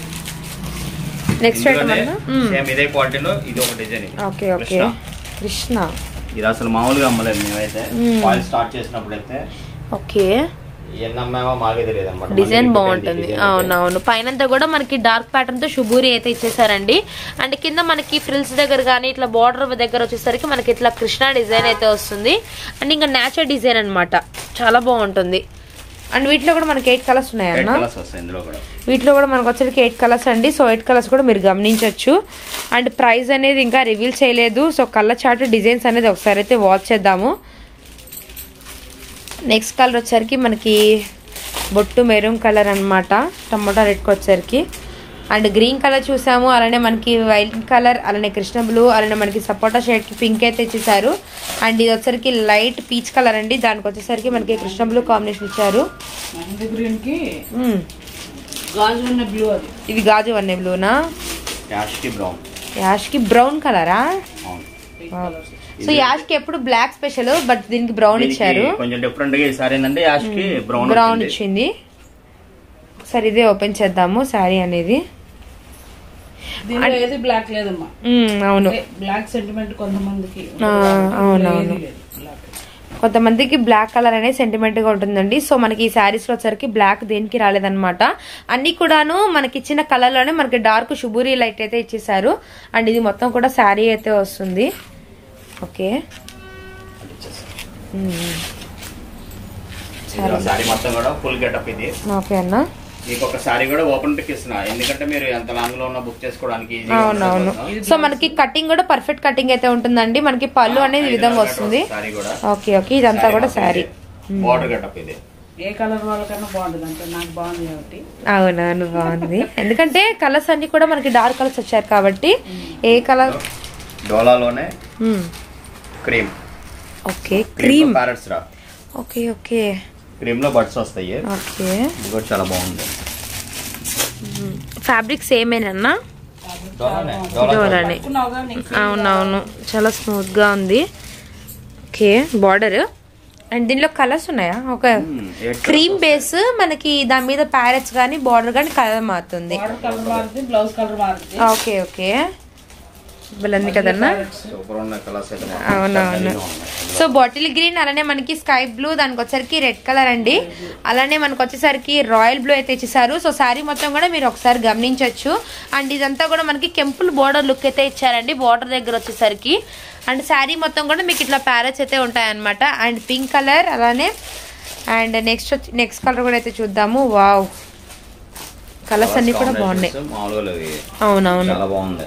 నెక్స్ట్ ఐటమ్ అన్న సేమ్ ఇదే క్వాలిటీలో ఇది ఒక డిజైన్ ఇది. Okay okay Krishna. కృష్ణ ఇది అసలు మామూలుగా అమ్మలేదు మేమైతే మ్మ్. ఆయిల్ స్టార్ట్ చేసినప్పుడు అయితే ఓకే ఎన్ని అమ్మామో మాకే తెలియదు అనమాట డిజైన్ బాగుంటుంది అవునవును పైనంతా కూడా మనకి డార్క్ ప్యాటర్న్ తో శుభూరి అయితే ఇచ్చేసారండి అండ్ కింద మనకి ఫ్రిల్స్ దగ్గర కానీ ఇట్లా బార్డర్ దగ్గర వచ్చేసరికి మనకి ఇట్లా కృష్ణ డిజైన్ అయితే వస్తుంది అండ్ ఇంకా నేచురల్ డిజైన్ అన్నమాట చాలా బాగుంటుంది అండ్ వీటిలో కూడా మనకి ఎయిట్ కలర్స్ ఎయిట్ ఉన్నాయన్న కలర్స్ వస్తాయి ఇందులో కూడా వీటిలో కూడా మనకు వచ్చరికి ఎయిట్ కలర్స్ అండి సో ఎయిట్ కలర్స్ కూడా మీరు గమనించవచ్చు అండ్ ప్రైస్ అనేది ఇంకా రివీల్ చేయలేదు సో కలర్ చార్ట్ డిజైన్స్ అనేది ఒకసారి అయితే వాచ్ చేద్దాము నెక్స్ట్ కలర్ వచ్చరికి మనకి బొట్టు మెరూన్ కలర్ అన్నమాట టమోటా రెడ్కి వచ్చరికి అండ్ గ్రీన్ కలర్ చూసాము అలానే మనకి వైట్ కలర్ అలానే కృష్ణ బ్లూ అలానే మనకి సపోటా షేడ్కి పింక్ అయితే ఇచ్చేసారు అండ్ ఇది వచ్చరికి లైట్ పీచ్ కలర్ అండి దానికి వచ్చేసరికి మనకి కృష్ణ బ్లూ కాంబినేషన్ ఇచ్చారు మెహందీ గ్రీన్ కి మ్మ్. గాజు ఉన్న బ్లూ అది ఇది గాజు వన్నె బ్లూనా యాష్ కి బ్రౌన్ యాష్ కి బ్రౌన్ కలరా అవును సో యాష్ కి ఎప్పుడు బ్లాక్ స్పెషల్ బట్ దీనికి బ్రౌన్ దీనికి ఇచ్చారు కొంచెం డిఫరెంట్ గా ఈసారి ఏంటంటే యాష్ కి బ్రౌన్ బ్రౌన్ ఇచ్చింది ఒకసారి ఇదే ఓపెన్ చేద్దాము శారీ అనేది దీనిలో ఏది బ్లాక్ లేదమ్మా మ్మ్, అవును బ్లాక్ సెంటిమెంట్ కొంతమందికి ఆ, అవునవును. ఏది లేదు black. కొంతమందికి బ్లాక్ కలర్ అనేది సెంటిమెంట్ గా ఉంటుందండి సో మనకి ఈ శారీస్ లో వచ్చరికి బ్లాక్ దేనికి రాలేదన్నమాట అన్ని కూడాను మనకి ఇచ్చిన కలర్ లోనే మనకి డార్క్ శుభూరి లైట్ అయితే ఇచ్చేసారు అండ్ ఇది మొత్తం కూడా శారీ అయితే వస్తుంది ఓకే మ్మ్. సారీ మొత్తం కూడా ఫుల్ గెటప్ ఇది ఓకే అన్న మీకు ఒక సారీ కూడా ఓపెన్ పిక్ ఇస్తున్నా ఎందుకంటే మీరు ఎంత లాంగ్ లో ఉన్న బుక్ చేసుకోవడానికి easy గా అవునవును ఉండడం కోసం. సో మనకి కటింగ్ కూడా పర్ఫెక్ట్ కటింగ్ అయితే ఉంటుందండి మనకి పళ్ళు అనేది ఈ విధంగా వస్తుంది సారీ కూడా ఓకే ఓకే ఇదంతా కూడా శారీ బార్డర్ గెటప్ ఇది ఏ కలర్ వాళ్ళకన్నా బాగుంటుంది అంటే నాకు బాగుంది కాబట్టి అవునవును బాగుంది ఎందుకంటే కలర్స్ అన్ని కూడా మనకి డార్క్ కలర్స్ వచ్చారు కాబట్టి ఏ కలర్ డోలాలోనే క్రీమ్ ఓకే క్రీమ్ ప్యారెట్స్ రా ఓకే ఓకే క్రీమ్ లో బడ్స్ వస్తాయి ఓకే ఇది కూడా చాలా బాగుంది ఫ్యాబ్రిక్ సేమేనన్నా డోలానే డోలా డోలానే అనుకున్నావుగా నీకు అవునవును చాలా స్మూత్ గా ఉంది ఓకే బార్డర్ అండ్ దీనిలో కలర్స్ ఉన్నాయా ఒక మ్మ్, eight క్రీమ్ బేస్ మనకి దాని మీద ప్యారెట్స్ కానీ బార్డర్ కానీ కలర్ మారుతుంది బార్డర్ కలర్ మారుతుంది బ్లౌజ్ కలర్ మారుతుంది ఓకే ఓకే ఉంది కదన్నా సూపర్ ఉన్నాయి కలర్స్ అయితే మాత్రం అవునవును చక్కగా ఉన్నాయి. సో బాటిల్ గ్రీన్ అలానే మనకి స్కై బ్లూ దానికి వచ్చరికి రెడ్ కలర్ అండి అలానే మనకు వచ్చేసరికి రాయల్ బ్లూ అయితే ఇచ్చేసారు సో శారీ మొత్తం కూడా మీరు ఒకసారి గమనించవచ్చు అండ్ ఇదంతా కూడా మనకి కెంపుల్ బార్డర్ లుక్ అయితే ఇచ్చారండి బార్డర్ దగ్గర వచ్చేసరికి అండ్ శారీ మొత్తం కూడా మీకు ఇట్లా ప్యారెట్స్ అయితే ఉంటాయన్నమాట అండ్ పింక్ కలర్ అలానే అండ్ నెక్స్ట్ నెక్స్ట్ కలర్ కూడా అయితే చూద్దాము వావ్ కలర్స్ అన్ని కూడా బాగున్నాయి Combinations మామూలుగా లేవు ఇవి. అవునవును చాలా బాగుంది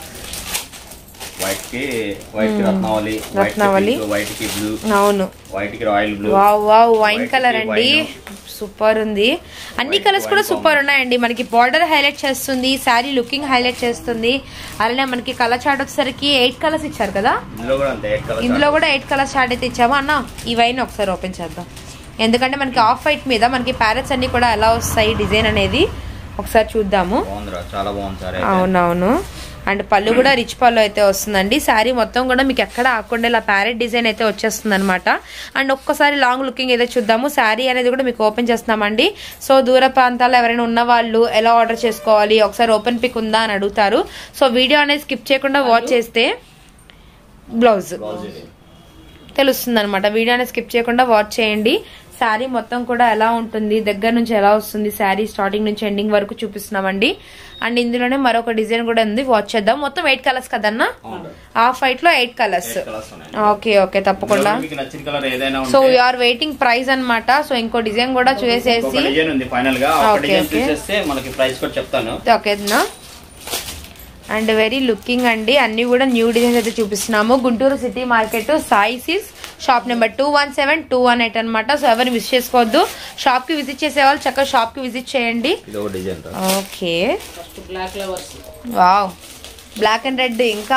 వైట్ కి వైట్ కి రత్నావళి వైట్ రత్నావళి. కి వైట్ కి బ్లూ అవును వైట్ కి royal blue wow wow wine White colour కి అండి wine. సూపర్ ఉంది అన్ని White కలర్స్ కూడా wine సూపర్ ఉన్నాయండి మనకి బార్డర్ హైలైట్ చేస్తుంది శారీ లుకింగ్ హైలైట్ చేస్తుంది అలానే మనకి కలర్ చార్ట్ వచ్చేసరికి ఎయిట్ కలర్స్ ఇచ్చారు కదా ఇందులో కూడా అంతే ఎయిట్ కలర్ ఇందులో కూడా ఎయిట్ కలర్స్ చార్ట్ అయితే ఇచ్చాము అన్న ఈ వైన్ ఒకసారి ఓపెన్ చేద్దాం ఎందుకంటే మనకి ఆఫ్ వైట్ మీద మనకి ప్యారెట్స్ అన్ని కూడా ఎలా వస్తాయి డిజైన్ అనేది ఒకసారి చూద్దాము బాగుందిరా చాలా బాగుంది సార్ అవునవును అండ్ పళ్ళు కూడా రిచ్ పళ్ళు అయితే వస్తుందండి శారీ మొత్తం కూడా మీకు ఎక్కడ ఆకుండా ఇలా ప్యారెట్ డిజైన్ అయితే వచ్చేస్తుంది అనమాట అండ్ ఒక్కసారి లాంగ్ లుకింగ్ అయితే చూద్దాము శారీ అనేది కూడా మీకు ఓపెన్ చేస్తున్నామండి సో దూర ప్రాంతాల్లో ఎవరైనా ఉన్న వాళ్ళు ఎలా ఆర్డర్ చేసుకోవాలి ఒకసారి ఓపెన్ పిక్ ఉందా అని అడుగుతారు సో వీడియో అనేది స్కిప్ చేయకుండా వాచ్ చేస్తే బ్లౌజ్ బ్లౌజ్ ఇది తెలుస్తుంది అనమాట వీడియోని స్కిప్ చేయకుండా వాచ్ చేయండి శారీ మొత్తం కూడా ఎలా ఉంటుంది దగ్గర నుంచి ఎలా వస్తుంది శారీ స్టార్టింగ్ నుంచి ఎండింగ్ వరకు చూపిస్తున్నామండి అండ్ ఇందులోనే మరొక డిజైన్ కూడా ఉంది వాచ్ చేద్దాం మొత్తం ఎయిట్ కలర్స్ కదన్నా అవును హాఫ్ వైట్ లో ఎయిట్ కలర్స్ ఎయిట్ కలర్స్ ఉన్నాయి ఓకే ఓకే తప్పకుండా ఇందులో మీకు నచ్చిన కలర్ ఏదైనా సో ఉంటే ఆర్ వెయిటింగ్ ప్రైస్ అన్నమాట సో ఇంకో డిజైన్ కూడా చూసేసి ఒక డిజైన్ ఉంది ఫైనల్ గా ఒక Okay, డిజైన్ okay. చూసేస్తే మనకి ప్రైస్ కూడా చెప్తాను ఓకేనా అండ్ వెరీ లుకింగ్ అండి అన్ని కూడా న్యూ డిజైన్స్ అయితే చూపిస్తున్నాము Guntur city market Sai silks shop number two one seven two one eight అనమాట సో ఎవరు మిస్ చేసుకోవద్దు షాప్ కి విజిట్ చేసే వాళ్ళు చక్కగా షాప్ కి విజిట్ చేయండి ఇది ఒక డిజైన్ రా okay first black flowers wow black and red ఇంకా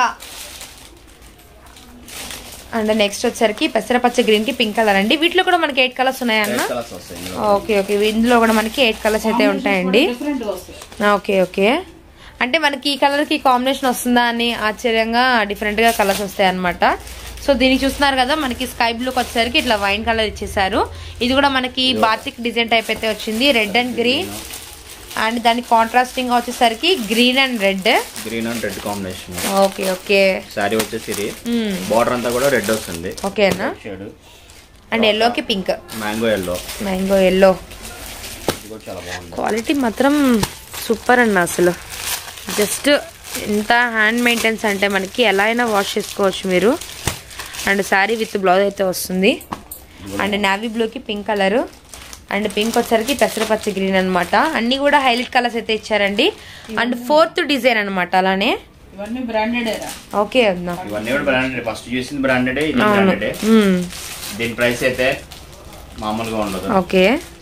అండ్ నెక్స్ట్ వచ్చేసరికి పెసరపచ్చ గ్రీన్ కి పింక్ కలర్ అండి వీటిలో కూడా మనకి ఎయిట్ కలర్స్ ఉన్నాయన్న ఎయిట్ కలర్స్ వస్తాయి ఇందులో ఓకే ఓకే ఇందులో కూడా మనకి ఎయిట్ కలర్స్ అయితే ఉంటాయండి డిఫరెంట్ వస్తాయి ఓకే ఓకే అంటే మనకి ఈ కలర్ కి కాంబినేషన్ వస్తుందా అని ఆశ్చర్యంగా డిఫరెంట్ గా కలర్స్ వస్తాయి అనమాట సో దీనికి చూస్తున్నారు కదా మనకి స్కై బ్లూ వచ్చేసరికి ఇట్లా వైన్ కలర్ ఇచ్చేసారు ఇది కూడా మనకి బాతిక్ డిజైన్ టైప్ అయితే వచ్చింది రెడ్ అండ్ గ్రీన్ అండ్ దానికి కాంట్రాస్టింగ్ వచ్చేసరికి green and red green and red combination okay okay sari వచ్చేసి ఇది బార్డర్ అంతా కూడా రెడ్ వస్తుంది ఓకేనా షేడ్ అండ్ ఎల్లోకి pink mango yellow mango yellow ఇది కూడా చాలా బాగుంది క్వాలిటీ మాత్రం సూపర్ అండి అసలు జస్ట్ ఎంత హ్యాండ్ మెయింటెన్స్ అంటే మనకి ఎలా అయినా వాష్ చేసుకోవచ్చు మీరు అండ్ శారీ విత్ బ్లౌజ్ అయితే వస్తుంది అండ్ నావీ బ్లూకి పింక్ కలర్ అండ్ పింక్ వచ్చరికి పెసరపచ్చ గ్రీన్ అన్నమాట అన్ని కూడా హైలైట్ కలర్స్ అయితే ఇచ్చారండి అండ్ ఫోర్త్ డిజైన్ అన్నమాట అలానే ఇవన్నీ బ్రాండెడ్ ఏరా ఓకే అన్నా ఇవన్నీ కూడా బ్రాండెడ్ ఫస్ట్ చూసింది బ్రాండెడ్ ఇది అవును బ్రాండెడ్ మ్మ్. దీని ప్రైస్ అయితే మామూలుగా ఉండదు ఓకే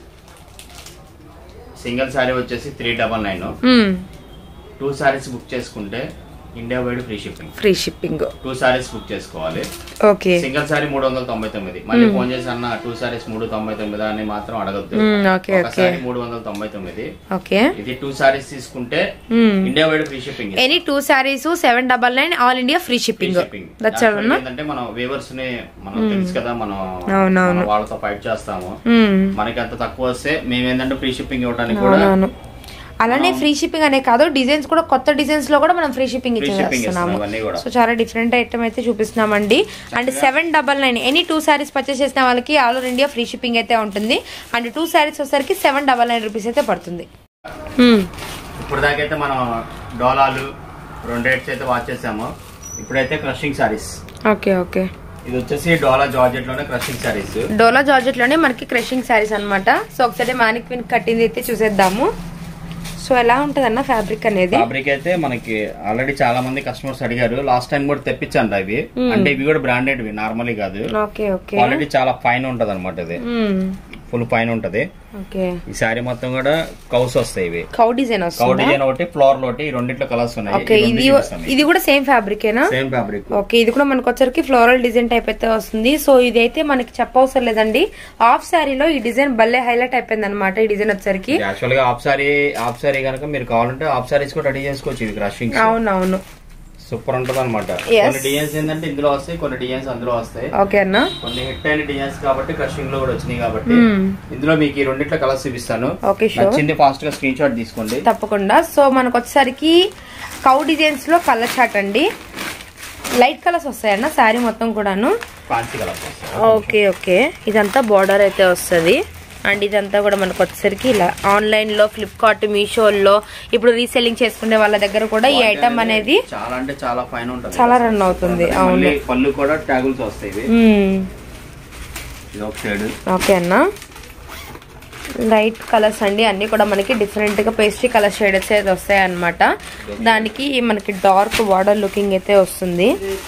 సింగిల్ శారీ వచ్చేసి three double nine hmm. Two saris book చేసుకుంటే India wide free shipping free shipping two saris book చేసుకోవాలి ఓకే సింగిల్ శారీ మూడు వందల తొంభై తొమ్మిది మళ్ళీ ఫోన్ చేసి అన్న టూ శారీస్ మూడు తొంభై తొమ్మిది అని మాత్రం అడగద్దు మ్మ్, ఓకే ఒక ఓకే శారీ మూడు వందల తొంభై తొమ్మిది ఓకే ఇది టూ శారీస్ తీసుకుంటే hmm. India wide free shipping any two saris seven double nine all India free shipping shipping that's all అన్న ఏంటంటే మనం వేవర్స్ ని మనం తెలుసు కదా మనం అవునవును. మనం వాళ్ళతో ఫైట్ చేస్తాము మ్మ్. మనకి అంత తక్కువ వస్తే మేము ఏంటంటే ఫ్రీ షిప్పింగ్ ఇవ్వడానికి కూడా అవునవును అలానే ఫ్రీ షిప్పింగ్ అనే కాదు డిజైన్స్ కూడా కొత్త డిజైన్స్ లో కూడా మనం ఫ్రీ షిప్పింగ్ Free shipping ఇచ్చేస్తున్నాము ఇస్తున్నాం అవన్నీ కూడా. సో చాలా డిఫరెంట్ ఐటమ్ అయితే చూపిస్తున్నామండి and seven double nine any two saris purchase చేసిన వాళ్ళకి all over India free shipping అయితే ఉంటుంది అండ్ టూ శారీస్ వచ్చేసరికి సెవెన్ డబల్ నైన్ రూపీస్ అయితే పడుతుంది మ్మ్. ఇప్పుడు దాకైతే మనం డోలాలు రెండు రేట్స్ అయితే వాచ్ చేసాము ఇప్పుడైతే క్రషింగ్ సారీస్ ఓకే ఓకే ఇది వచ్చేసి డోలా జార్జెట్ లోనే క్రషింగ్ సారీస్ డోలా జార్జెట్ లోనే మనకి క్రషింగ్ శారీస్ అన్నమాట సో ఒకసారి మానిక్విన్ కట్టింది అయితే చూసేద్దాము సో ఎలా ఉంటది అన్న ఫ్యాబ్రిక్ అనేది ఫ్యాబ్రిక్ అయితే మనకి ఆల్రెడీ చాలా మంది కస్టమర్స్ అడిగారు లాస్ట్ టైం కూడా తెప్పించండి అవి అంటే ఇవి కూడా బ్రాండెడ్ నార్మల్ కాదు ఓకే ఓకే క్వాలిటీ చాలా ఫైన్ ఉంటది అనమాట ఇది మ్మ్. ఫుల్ పైన ఉంటది ఓకే ఈ శారీ మొత్తం కూడా కౌస్ వస్తాయి ఇవి కౌ డిజైన్ కౌ వస్తుంది డిజైన్ ఒకటి ఫ్లోర్ ఒకటి ఈ రెండిట్లో కలర్స్ ఉన్నాయి ఓకే ఇది ఇది కూడా సేమ్ ఫ్యాబ్రికేనా సేమ్ ఫ్యాబ్రిక్ ఓకే ఇది కూడా మనకు వచ్చరికి ఫ్లోరల్ డిజైన్ టైప్ అయితే వస్తుంది సో ఇది అయితే మనకి చెప్పవసరం లేదండి హాఫ్ శారీలో ఈ డిజైన్ భలే హైలైట్ అయిపోయింది అనమాట ఈ డిజైన్ వచ్చరికి యాక్చువల్ గా హాఫ్ సారీ హాఫ్ సారీ కనుక మీరు కావాలంటే హాఫ్ సారీస్ కూడా రెడీ చేసుకోవచ్చు ఇది క్రషింగ్ అవునవును సూపర్ ఉంటది అనమాట Yes. కొన్ని డిజైన్స్ ఏంటంటే ఇందులో వస్తాయి కొన్ని డిజైన్స్ అందులో వస్తాయి ఓకే అన్న కొన్ని హిట్ అయిన డిజైన్స్ కాబట్టి క్రషింగ్ లో కూడా వచ్చినాయి కాబట్టి మ్మ్. ఇందులో మీకు ఈ రెండిట్లో కలర్స్ చూపిస్తాను ఓకే షూర్ నచ్చింది ఫాస్ట్ గా స్క్రీన్ షాట్ తీసుకోండి తప్పకుండా సో మనకు వచ్చేసరికి కౌ డిజైన్స్ లో కలర్ చాట్ అండి లైట్ కలర్స్ వస్తాయన్న శారీ మొత్తం కూడాను ఫ్యాన్సీ కలర్స్ ఓకే ఓకే ఇదంతా బార్డర్ అయితే వస్తుంది అండ్ ఇదంతా కూడా మనకు వచ్చేసరికి ఇలా ఆన్లైన్ లో ఫ్లిప్కార్ట్ మీషోల్లో ఇప్పుడు రీసెల్లింగ్ చేసుకునే వాళ్ళ దగ్గర కూడా ఈ ఐటమ్ అనేది చాలా అంటే చాలా ఫైన్ ఉంటుంది చాలా రన్ అవుతుంది అవును మళ్ళీ పళ్ళు కూడా ట్యాగుల్స్ వస్తాయి ఇవి మ్మ్. ఇది ఒక షేడ్ ఓకే అన్న లైట్ కలర్స్ అండి అన్ని కూడా మనకి డిఫరెంట్ గా పేస్ట్రీ కలర్ షేడ్స్ అయితే వస్తాయి అనమాట దానికి మనకి డార్క్ బార్డర్ లుకింగ్ అయితే వస్తుంది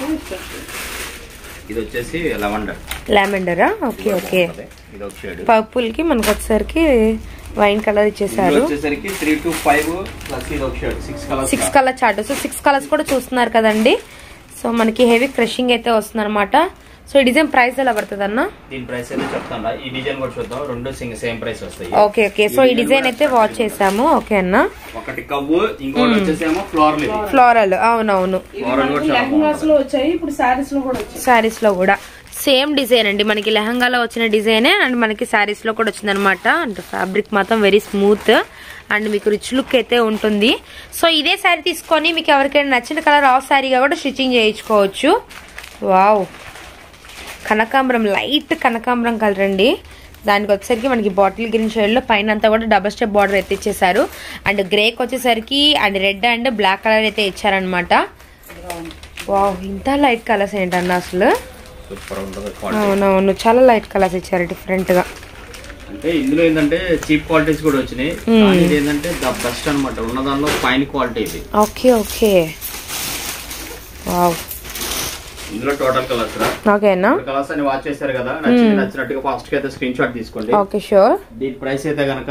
ఇది వచ్చేసి లెవెండర్ లావెండరా ఓకే ఓకే ఇది ఒక షేడ్ పర్పుల్ కి మనకు వచ్చేసరికి వైన్ కలర్ ఇచ్చేసారు వచ్చేసరికి త్రీ టు ఫైవ్ ప్లస్ ఇది ఒక shade six colours six colour chart so six colours కూడా చూస్తున్నారు కదండి సో మనకి హెవీ క్రషింగ్ అయితే వస్తుంది అనమాట సో ఈ డిజైన్ ప్రైస్ ఎలా పడుతుంది అన్న దీని ప్రైస్ అయితే చెప్తాను ఈ డిజైన్ కూడా చూద్దాం రెండు సింగ్ సేమ్ ప్రైస్ వస్తాయి ఓకే ఓకే సో ఈ డిజైన్ అయితే వాచ్ చేసాము ఓకే అన్న ఒకటి కవ్వు ఇంకోటి వచ్చేసేమో ఫ్లోర్ ఇది ఫ్లోరల్ అవునవును ఫ్లోరల్ కూడా చాలా లెహంగాస్ లో వచ్చాయి ఇప్పుడు శారీస్ లో కూడా వచ్చాయి శారీస్ లో కూడా సేమ్ డిజైన్ అండి మనకి లెహంగాలో వచ్చిన డిజైనే అండ్ మనకి శారీస్ లో కూడా వచ్చింది అనమాట అండ్ ఫ్యాబ్రిక్ మాత్రం వెరీ స్మూత్ అండ్ మీకు రిచ్ లుక్ అయితే ఉంటుంది సో ఇదే శారీ తీసుకొని మీకు ఎవరికైనా నచ్చిన కలర్ ఆఫ్ శారీగా కూడా స్టిచ్చింగ్ చేయించుకోవచ్చు వావ్ కనకాంబరం లైట్ కనకాంబరం కలర్ అండి దానికి వచ్చేసరికి మనకి బాటిల్ గ్రీన్ షేడ్ లో పైన అంతా కూడా డబల్ స్టెప్ బార్డర్ అయితే ఇచ్చేసారు అండ్ గ్రేక్ వచ్చేసరికి and red and black colour అయితే ఇచ్చారనమాట వావ్ ఇంత లైట్ కలర్స్ ఏంటన్న అసలు సూపర్ ఉంటుంది క్వాలిటీ అవునవును చాలా లైట్ కలర్స్ ఇచ్చారు డిఫరెంట్ గా అంటే ఇందులో ఏంటంటే చీప్ క్వాలిటీస్ కూడా వచ్చినాయి కానీ ఇది ఏంటంటే ద బెస్ట్ అనమాట ఉన్న దానిలో ఫైన్ క్వాలిటీ ఇది ఓకే ఓకే వావ్ ఇందులో టోటల్ కలర్స్ రా ఓకేనా కలర్స్ అని వాచ్ చేశారు కదా నచ్చింది నచ్చినట్టుగా ఫాస్ట్ గా అయితే స్క్రీన్ షాట్ తీసుకోండి ఓకే షూర్ దీని ప్రైస్ అయితే గనక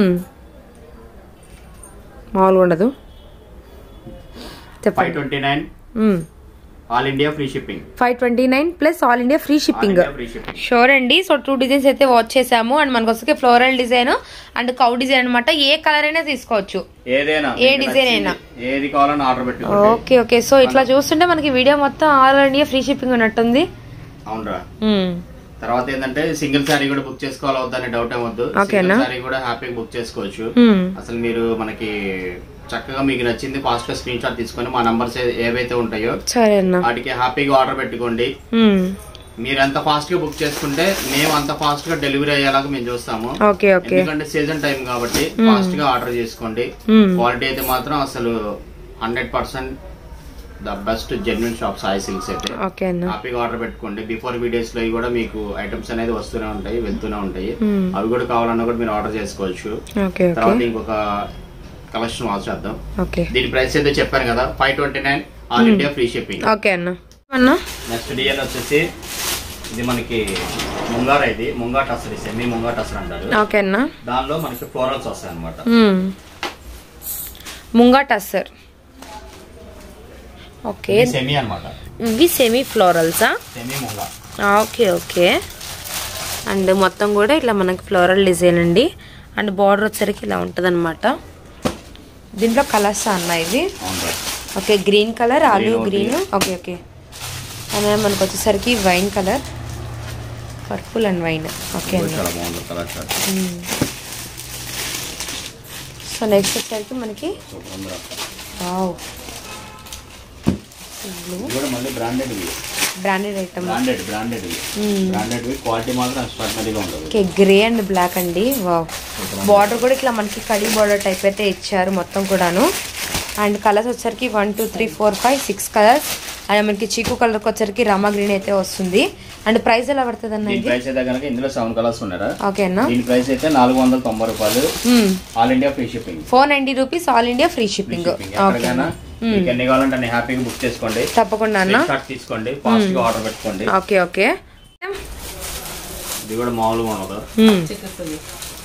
మామూలుగా ఉండదు ఫైవ్ చెప్పండి twenty nine all India free shipping five twenty nine plus all India free shipping free shipping sure అండి సో టూ డిజైన్స్ అయితే వాచ్ చేసాము అండ్ మనకు వస్తే floral design and cow design అనమాట ఏ కలర్ అయినా తీసుకోవచ్చు ఏదైనా ఏ మీకు design నచ్చింది. అయినా. ఏది కావాలని ఆర్డర్ పెట్టుకోండి ఓకే ఓకే సో ఇట్లా చూస్తుంటే మనకి వీడియో మొత్తం ఆల్ ఇండియా ఫ్రీ షిప్పింగ్ ఉన్నట్టుంది అవునరా మ్మ్. తర్వాత ఏంటంటే సింగిల్ శారీ కూడా బుక్ చేసుకోవాలి వద్దని డౌట్ ఏమొద్దు ఓకేనా? సింగిల్ శారీ కూడా హ్యాపీగా బుక్ చేసుకోవచ్చు మ్మ్. అసలు మీరు మనకి చక్కగా మీకు నచ్చింది ఫాస్ట్ గా స్క్రీన్ షాట్ తీసుకొని మా నంబర్స్ ఏవైతే ఉంటాయో సరే అన్న వాటికి హ్యాపీగా ఆర్డర్ పెట్టుకోండి మ్మ్. మీరు ఎంత ఫాస్ట్ గా బుక్ చేసుకుంటే మేము అంత ఫాస్ట్ గా డెలివరీ అయ్యేలాగా మేము చూస్తాము ఓకే ఓకే ఎందుకంటే సీజన్ టైం కాబట్టి ఫాస్ట్ గా ఆర్డర్ చేసుకోండి మ్మ్. క్వాలిటీ అయితే మాత్రం అసలు hundred percent the best genuine shop Sai Silks అయితే ఓకే అన్న హ్యాపీగా ఆర్డర్ పెట్టుకోండి బిఫోర్ వీడియోస్ లో కూడా మీకు ఐటమ్స్ అనేది వస్తూనే ఉంటాయి వెళ్తూనే ఉంటాయి మ్మ్. అవి కూడా కావాలన్నా కూడా మీరు ఆర్డర్ చేసుకోవచ్చు ఓకే ఓకే తర్వాత ఇంకొక కలెక్షన్ వాచ్ చేద్దాం ఓకే దీని ప్రైస్ అయితే చెప్పాను కదా five twenty nine all India free shipping okay అన్న అన్న నెక్స్ట్ డిజైన్ వచ్చేసి ఇది మనకి ముంగార ఇది ముంగా టసర్ సెమీ ముంగా టసర్ అంటారు ఓకే అన్న దానిలో మనకి ఫ్లోరల్స్ వస్తాయి అనమాట hmm. Munga tussar okay semi అన్నమాట ఇవి సెమీ ఫ్లోరల్సా semi munga okay okay and మొత్తం కూడా ఇట్లా మనకి ఫ్లోరల్ డిజైన్ అండి అండ్ బార్డర్ వచ్చరికి ఇలా ఉంటుంది దీంట్లో కలర్స్ అన్న ఇది అవును ఓకే గ్రీన్ కలర్ ఆలు Green, green okay okay and మనకు వచ్చేసరికి wine colour purple and wine okay అండి చాలా బాగుంది కలర్ షార్ట్ సో నెక్స్ట్ వచ్చేసరికి మనకి వావ్ ఇది కూడా మళ్ళీ branded branded item branded branded branded quality మాత్రం ఎక్స్ట్రాడినరీగా ఉంటుంది ఓకే గ్రే అండ్ బ్లాక్ అండి వావ్ బార్డర్ కూడా ఇట్లా మనకి కడి బార్డర్ టైప్ అయితే ఇచ్చారు మొత్తం కూడాను అండ్ కలర్స్ వచ్చరికి one two three four five six colours and మనకి చీకు కలర్కి వచ్చరికి రామా గ్రీన్ అయితే వస్తుంది అండ్ ప్రైస్ ఎలా పడుతుంది అన్న దీని ఇది ప్రైస్ అయితే కనుక ఇందులో సెవెన్ కలర్స్ ఉన్నారా ఓకే అన్న దీని ప్రైస్ అయితే నాలుగు వందల తొంభై రూపాయలు all India free shipping four ninety rupees all India free shipping okay ఎక్కడికైనా మీకు ఎన్ని కావాలంటే అన్ని హ్యాపీగా బుక్ చేసుకోండి తప్పకుండా అన్న షార్ట్ తీసుకోండి ఫాస్ట్ గా ఆర్డర్ పెట్టుకోండి ఓకే ఓకే ఇది కూడా మామూలుగా ఉండదు చిక్కుతుంది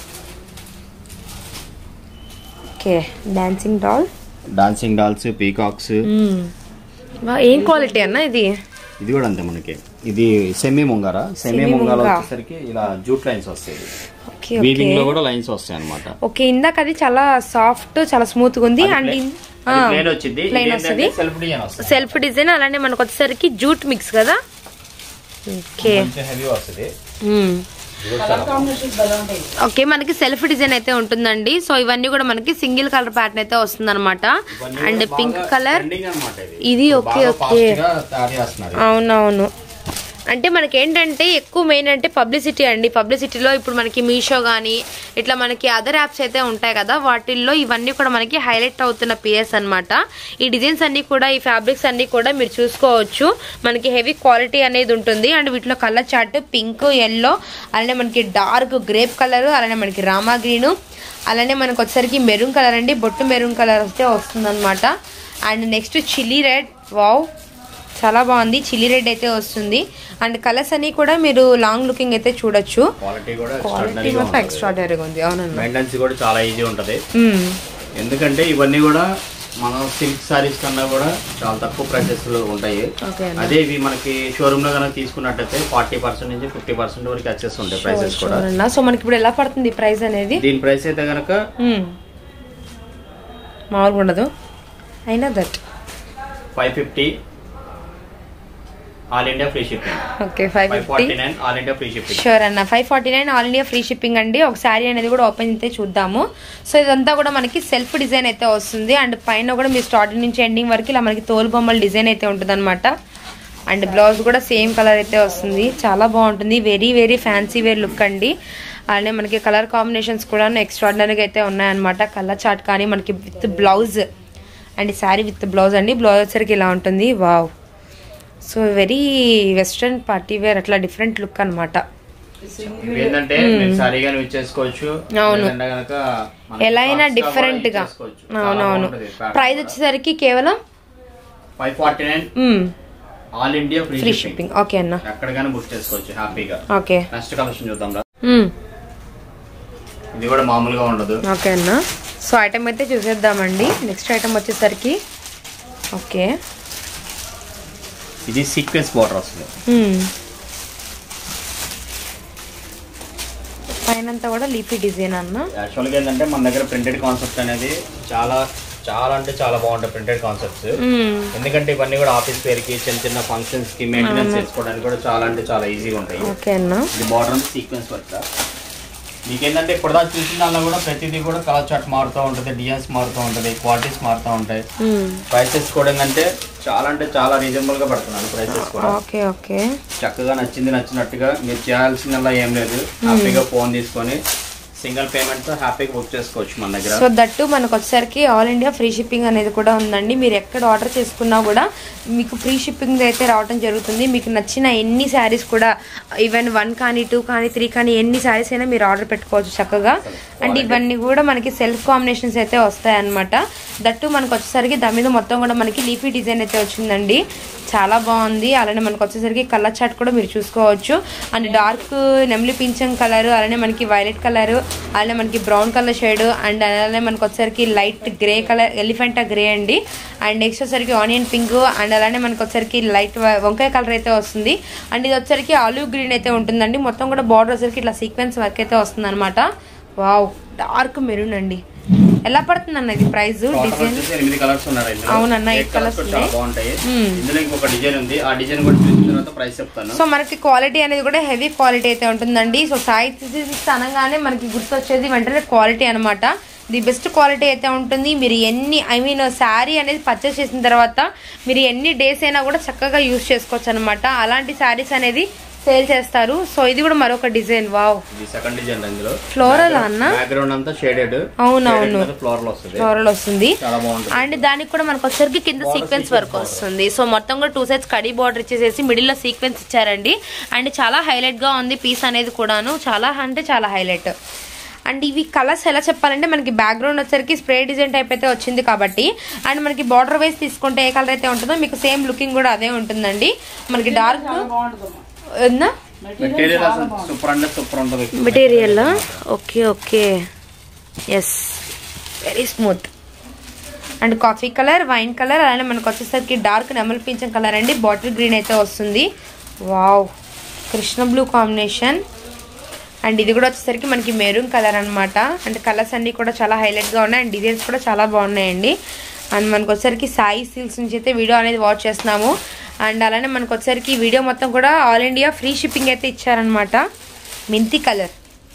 okay dancing doll dancing dolls peacocks ఏం క్వాలిటీ అన్న ఇది ఇది కూడా అంతే మనకి ఇది సెమీ ముంగారా సెమీ Semi ముంగాలో ముంగా. వచ్చేసరికి ఇలా జూట్ లైన్స్ వస్తాయి ఓకే ఓకే వీవింగ్ లో కూడా లైన్స్ వస్తాయి అనమాట ఓకే ఇందాక అది చాలా సాఫ్ట్ చాలా స్మూత్ గా ఉంది అండ్ ప్లేన్ వచ్చింది ప్లెయిన్ వస్తుంది సెల్ఫ్ డిజైన్ వస్తుంది సెల్ఫ్ డిజైన్ అలానే మనకు వచ్చేసరికి జూట్ మిక్స్ కదా ఓకే కొంచెం హెవీ వస్తుంది మ్మ్. కలర్ కాంబినేషన్ భలే ఉంటాయి ఓకే మనకి సెల్ఫ్ డిజైన్ అయితే ఉంటుందండి సో ఇవన్నీ కూడా మనకి సింగిల్ కలర్ ప్యాటర్న్ అయితే వస్తుంది అనమాట అండ్ పింక్ కలర్ ట్రెండింగ్ అనమాట ఇది ఇది ఓకే బాగా ఓకే fast గా తయారు చేస్తున్నారు అవునవును అంటే మనకి ఏంటంటే ఎక్కువ మెయిన్ అంటే పబ్లిసిటీ అండి పబ్లిసిటీలో ఇప్పుడు మనకి మీషో కానీ ఇట్లా మనకి అదర్ యాప్స్ అయితే ఉంటాయి కదా వాటిల్లో ఇవన్నీ కూడా మనకి హైలైట్ అవుతున్న పిఎస్ అన్నమాట ఈ డిజైన్స్ అన్ని కూడా ఈ ఫ్యాబ్రిక్స్ అన్ని కూడా మీరు చూసుకోవచ్చు మనకి హెవీ క్వాలిటీ అనేది ఉంటుంది అండ్ వీటిలో కలర్ చార్ట్ పింక్ ఎల్లో అలానే మనకి డార్క్ గ్రేప్ కలర్ అలానే మనకి రామా గ్రీను అలానే మనకు వచ్చేసరికి మెరూన్ కలర్ అండి బొట్టు మెరూన్ కలర్ వస్తే వస్తుందన్నమాట and next chilli red wow చాలా బాగుంది చిల్లీ రెడ్ అయితే వస్తుంది అండ్ కలర్స్ అన్ని కూడా మీరు లాంగ్ లుకింగ్ అయితే చూడొచ్చు క్వాలిటీ కూడా క్వాలిటీ extraordinary గా మాత్రం ఉంటుంది. ఎక్స్ట్రాడనరీగా ఉంది అవునన్నా మెయింటెనెన్స్ కూడా చాలా ఈజీ ఉంటది మ్మ్. ఎందుకంటే ఇవన్నీ కూడా మనం సిల్క్ సారీస్ కన్నా కూడా చాలా తక్కువ ప్రైసెస్ లో ఉంటాయి ఓకే అన్న. అదే ఇవి మనకి షోరూమ్ లో కనుక తీసుకున్నట్టయితే ఫార్టీ పర్సెంట్ నుంచి ఫిఫ్టీ పర్సెంట్ వరకు వచ్చేసి ఉంటాయి ప్రైసెస్ కూడా చూడన్నా సో మనకి ఇప్పుడు ఎలా పడుతుంది ప్రైస్ అనేది దీని ప్రైస్ అయితే కనుక మ్మ్. మామూలుగా ఉండదు అయినా that five fifty all India free shipping okay five five fifty forty nine all India free shipping sure అన్న five forty nine all India free shipping అండి ఒక శారీ అనేది కూడా ఓపెన్ అయితే చూద్దాము సో ఇదంతా కూడా మనకి సెల్ఫ్ డిజైన్ అయితే వస్తుంది అండ్ పైన కూడా మీ స్టార్టింగ్ నుంచి ఎండింగ్ వరకు ఇలా మనకి తోలు బొమ్మల డిజైన్ అయితే ఉంటుంది అండ్ బ్లౌజ్ కూడా సేమ్ కలర్ అయితే వస్తుంది చాలా బాగుంటుంది very very fancy wear look అండి అలానే మనకి కలర్ కాంబినేషన్స్ కూడా ఎక్స్ట్రాడినరీగా అయితే ఉన్నాయన్నమాట కలర్ చార్ట్ కానీ మనకి with blouse and sari with blouse అండి బ్లౌజ్ వచ్చరికి ఇలా ఉంటుంది wow so very western party wear అట్లా డిఫరెంట్ లుక్ అన్నమాట ఇవి ఏంటంటే మీరు సారీగా యూజ్ చేసుకోవచ్చు అవును. లేదంటే గనక మనకి ఎలా అయినా box గా కూడా డిఫరెంట్ యూజ్ గా చేసుకోవచ్చు. చాలా అవునవును బాగుంటది fabric ప్రైస్ కూడా. వచ్చేసరికి కేవలం five forty nine all India free free shipping shipping okay అన్న ఎక్కడికైనా బుక్ చేసుకోవచ్చు హ్యాపీగా ఓకే నెక్స్ట్ కలెక్షన్ చూద్దాం రా మ్మ్. ఇది కూడా మామూలుగా ఉండదు ఓకే అన్న సో ఐటమ్ అయితే చూసేద్దామండి నెక్స్ట్ ఐటమ్ వచ్చేసరికి ఓకే ఇది సీక్వెన్స్ బార్డర్ వస్తుంది మ్మ్. పైన అంతా కూడా లీఫీ డిజైన్ అన్న యాక్చువల్గా ఏంటంటే మన దగ్గర ప్రింటెడ్ కాన్సెప్ట్ అనేది చాలా చాలా అంటే చాలా బాగుంటాయి ప్రింటెడ్ కాన్సెప్ట్స్ మ్మ్. ఎందుకంటే ఇవన్నీ కూడా ఆఫీస్ వేర్ కి చిన్న చిన్న ఫంక్షన్స్ కి మెయింటెనెన్స్ చేసుకోవడానికి కూడా చాలా అంటే చాలా ఈజీగా ఉంటాయి ఓకే అన్న ఇది బార్డర్ సీక్వెన్స్ వర్క్ మీకేంటంటే ఇప్పుడు దాకా చూసిన దానిలో కూడా ప్రతిదీ కూడా కలర్ చార్ట్ మారుతూ ఉంటుంది డిజైన్స్ మారుతూ ఉంటుంది క్వాలిటీస్ మారుతూ ఉంటాయి మ్మ్. ప్రైసెస్ కూడా ఏంటంటే చాలా అంటే చాలా రీజనబుల్ గా పడుతున్నాను ప్రైసెస్ కూడా ఓకే ఓకే చక్కగా నచ్చింది నచ్చినట్టుగా మీరు చేయాల్సిందల్లా ఏం లేదు హ్యాపీగా ఫోన్ తీసుకొని సింగిల్ పేమెంట్ తో హ్యాపీగా బుక్ చేసుకోవచ్చు మన దగ్గర సో దట్టు మనకు వచ్చేసరికి ఆల్ ఇండియా ఫ్రీ షిప్పింగ్ అనేది కూడా ఉందండి మీరు ఎక్కడ ఆర్డర్ చేసుకున్నా కూడా మీకు ఫ్రీ షిప్పింగ్ అయితే రావడం జరుగుతుంది మీకు నచ్చిన ఎన్ని శారీస్ కూడా ఈవెన్ వన్ కానీ టూ కానీ త్రీ కానీ ఎన్ని శారీస్ అయినా మీరు ఆర్డర్ పెట్టుకోవచ్చు చక్కగా అండ్ ఇవన్నీ కూడా మనకి సెల్ఫ్ కాంబినేషన్స్ అయితే వస్తాయి అనమాట దట్టు మనకు వచ్చేసరికి దాని మీద మొత్తం కూడా మనకి లీఫీ డిజైన్ అయితే వచ్చిందండి చాలా బాగుంది అలానే మనకు వచ్చేసరికి కలర్ చార్ట్ కూడా మీరు చూసుకోవచ్చు అండ్ డార్క్ నెమ్లి పింఛం కలర్ అలానే మనకి వైలెట్ కలర్ అలానే మనకి బ్రౌన్ కలర్ షేడ్ అండ్ అలానే మనకు వచ్చేసరికి లైట్ గ్రే కలర్ ఎలిఫెంటా గ్రే అండి అండ్ నెక్స్ట్ వచ్చేసరికి ఆనియన్ పింక్ అండ్ అలానే మనకు వచ్చేసరికి లైట్ వంకాయ కలర్ అయితే వస్తుంది అండ్ ఇది వచ్చేసరికి ఆలివ్ గ్రీన్ అయితే ఉంటుందండి మొత్తం కూడా బార్డర్ వచ్చేసరికి ఇట్లా సీక్వెన్స్ వర్క్ అయితే వస్తుంది అనమాట వావ్ డార్క్ మెరూన్ అండి ఎలా పడుతుంది అన్న ఇది ప్రైస్ టోటల్ డిజైన్ వచ్చేసి ఎనిమిది కలర్స్ ఉన్నాయి ఇందులో. అవునన్న, Eight eight colours colours కూడా చాలా ఉన్నాయి. బాగుంటాయి మ్మ్. ఇందులో ఇంకొక డిజైన్ ఉంది ఆ డిజైన్ కూడా చూసిన తర్వాత ప్రైస్ చెప్తాను సో మనకి క్వాలిటీ అనేది కూడా హెవీ క్వాలిటీ అయితే ఉంటుందండి సో సాయి సిల్క్స్ అనగానే మనకి గుర్తొచ్చేది వెంటనే క్వాలిటీ అనమాట ది బెస్ట్ క్వాలిటీ అయితే ఉంటుంది మీరు ఎన్ని ఐ మీన్ శారీ అనేది పర్చేస్ చేసిన తర్వాత మీరు ఎన్ని డేస్ అయినా కూడా చక్కగా యూస్ చేసుకోవచ్చు అనమాట అలాంటి శారీస్ అనేది సేల్ చేస్తారు సో ఇది కూడా మరొక డిజైన్ వావ్ ఇది సెకండ్ డిజైన్ ఇందులో ఫ్లోరల్ అన్న బ్యాక్గ్రౌండ్ అంతా షేడెడ్ అవునవును. ఫ్లోరల్ వస్తుంది ఫ్లోరల్ వస్తుంది చాలా బాగుంటుంది అండ్ దానికి కూడా మనకు వచ్చరికి కింద సీక్వెన్స్ వర్క్ వస్తుంది సో మొత్తం కూడా టూ సైడ్స్ కడీ బార్డర్ ఇచ్చేసేసి మిడిల్ లో సీక్వెన్స్ ఇచ్చారండి అండ్ చాలా హైలైట్ గా ఉంది పీస్ అనేది కూడాను చాలా అంటే చాలా హైలైట్ అండ్ ఇవి కలర్స్ ఎలా చెప్పాలంటే మనకి బ్యాక్గ్రౌండ్ వచ్చరికి స్ప్రే డిజైన్ టైప్ అయితే వచ్చింది కాబట్టి అండ్ మనకి బార్డర్ వైజ్ తీసుకుంటే ఏ కలర్ అయితే ఉంటుందో మీకు సేమ్ లుకింగ్ కూడా అదే ఉంటుందండి మనకి డార్క్ చాలా బాగుంటుందమ్మా ఉందా మెటీరియల్ అసలు సూపర్ అంటే సూపర్ ఉంటుంది material okay okay yes very smooth and coffee colour wine colour అలానే మనకు వచ్చేసరికి డార్క్ నెమల్ పింఛం కలర్ అండి బాటిల్ గ్రీన్ అయితే వస్తుంది wow Krishna blue combination and ఇది కూడా వచ్చేసరికి మనకి మెరూన్ కలర్ అన్నమాట అండ్ కలర్స్ అన్ని కూడా చాలా హైలైట్గా ఉన్నాయి అండ్ డిజైన్స్ కూడా చాలా బాగున్నాయండి అండ్ మనకు వచ్చేసరికి సాయి సిల్క్స్ నుంచి అయితే వీడియో అనేది వాచ్ చేస్తున్నాము అండ్ అలానే మనకు వచ్చేసరికి ఈ వీడియో మొత్తం కూడా ఆల్ ఇండియా ఫ్రీ షిప్పింగ్ అయితే ఇచ్చారనమాట మెంతి కలర్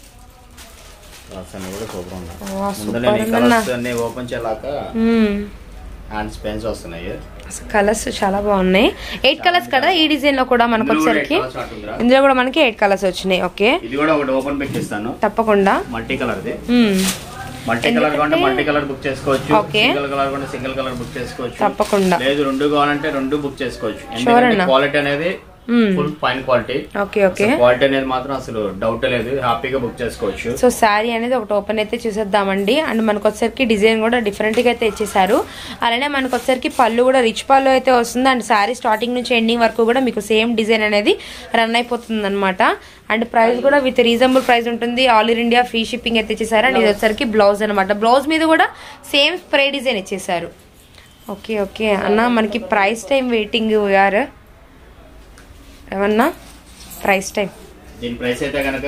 కలర్స్ అన్ని కూడా సూపర్ ఉన్నాయి వా, ముందు సూపర్ నేను ఈ ఉందన్న. కలర్స్ అన్ని ఓపెన్ చేయలేక మ్మ్. హ్యాండ్స్ పెన్స్ వస్తున్నాయి కలర్స్ చాలా బాగున్నాయి ఎయిట్ కలర్స్ కదా ఈ డిజైన్ లో కూడా మనకు ఇందులో కూడా వచ్చేసరికి eight colours చార్ట్ ఉందిరా. ఇందులో కూడా మనకి ఎయిట్ కలర్స్ వచ్చినాయి ఓకే ఇది కూడా ఒకటి ఓపెన్ పిక్ ఇస్తాను తప్పకుండా మల్టీ కలర్ ఇది మ్మ్. మల్టీ కలర్ కావాలంటే మల్టీ కలర్ బుక్ చేసుకోవచ్చు Okay. సింగిల్ కలర్ కావాలంటే సింగిల్ కలర్ బుక్ చేసుకోవచ్చు తప్పకుండా లేదు రెండు కావాలంటే రెండు బుక్ చేసుకోవచ్చు Sure ఎందుకంటే అన్న. క్వాలిటీ అనేది మ్మ్. Full fine quality okay okay quality అనేది మాత్రం అసలు డౌట్ లేదు హ్యాపీగా బుక్ చేసుకోవచ్చు సో శారీ అనేది ఒకటి ఓపెన్ అయితే చూసేద్దామండి అండ్ మనకు వచ్చరికి డిజైన్ కూడా డిఫరెంట్ గా అయితే ఇచ్చేసారు అలానే మనకు వచ్చరికి పళ్ళు కూడా రిచ్ పళ్ళు అయితే వస్తుంది అండ్ శారీ స్టార్టింగ్ నుంచి ఎండింగ్ వరకు కూడా మీకు సేమ్ డిజైన్ అనేది రన్ అయిపోతుంది అనమాట అండ్ ప్రైస్ కూడా విత్ రీజనబుల్ ప్రైస్ ఉంటుంది all in India free shipping అయితే ఇచ్చేసారు అండ్ ఇది వచ్చరికి బ్లౌజ్ అనమాట బ్లౌజ్ మీద కూడా సేమ్ స్ప్రే డిజైన్ ఇచ్చేసారు ఓకే ఓకే అన్న మనకి ప్రైస్ టైం వెయిటింగ్ యార్ ఏమన్నా ప్రైస్ టైం దీని ప్రైస్ అయితే కనుక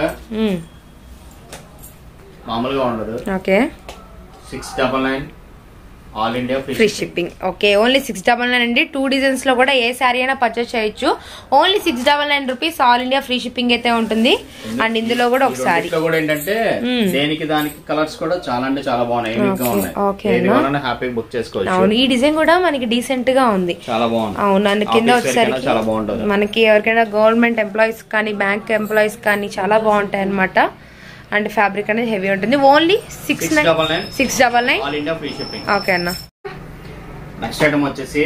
మామూలుగా ఉండదు okay six double nine all India free free shipping okay only six double nine అండి టూ డిజైన్స్ లో కూడా ఏ శారీ అయినా పర్చేస్ చేయొచ్చు only six double nine rupees all India free shipping అయితే ఉంటుంది అండ్ ఇందులో కూడా ఒక శారీ రెండిట్లో కూడా ఏంటంటే దేనికి దానికి కలర్స్ కూడా చాలా అంటే చాలా బాగున్నాయి యూనిక్ గా Okay, ఉన్నాయి okay ఏది అన్న. కావాలన్నా హ్యాపీగా బుక్ చేసుకోవచ్చు అవును ఈ డిజైన్ కూడా మనకి డీసెంట్ గా ఉంది చాలా బాగుంది అవును అండ్ కింద Office wear కైనా చాలా వచ్చేసరికి బాగుంటుంది మనకి ఎవరికైనా గవర్నమెంట్ ఎంప్లాయీస్ కానీ బ్యాంక్ ఎంప్లాయీస్ కానీ చాలా బాగుంటాయి అనమాట అండ్ ఫ్యాబ్రిక్ అనేది హెవీ ఉంటుంది only six six nine double nine six double nine all India free shipping okay అన్న నెక్స్ట్ ఐటమ్ వచ్చేసి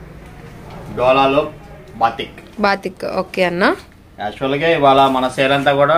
డోలాలో బాతిక్ బాతిక్ ఓకే అన్న యాక్చువల్ గా ఇవాళ మన సేల్ అంతా కూడా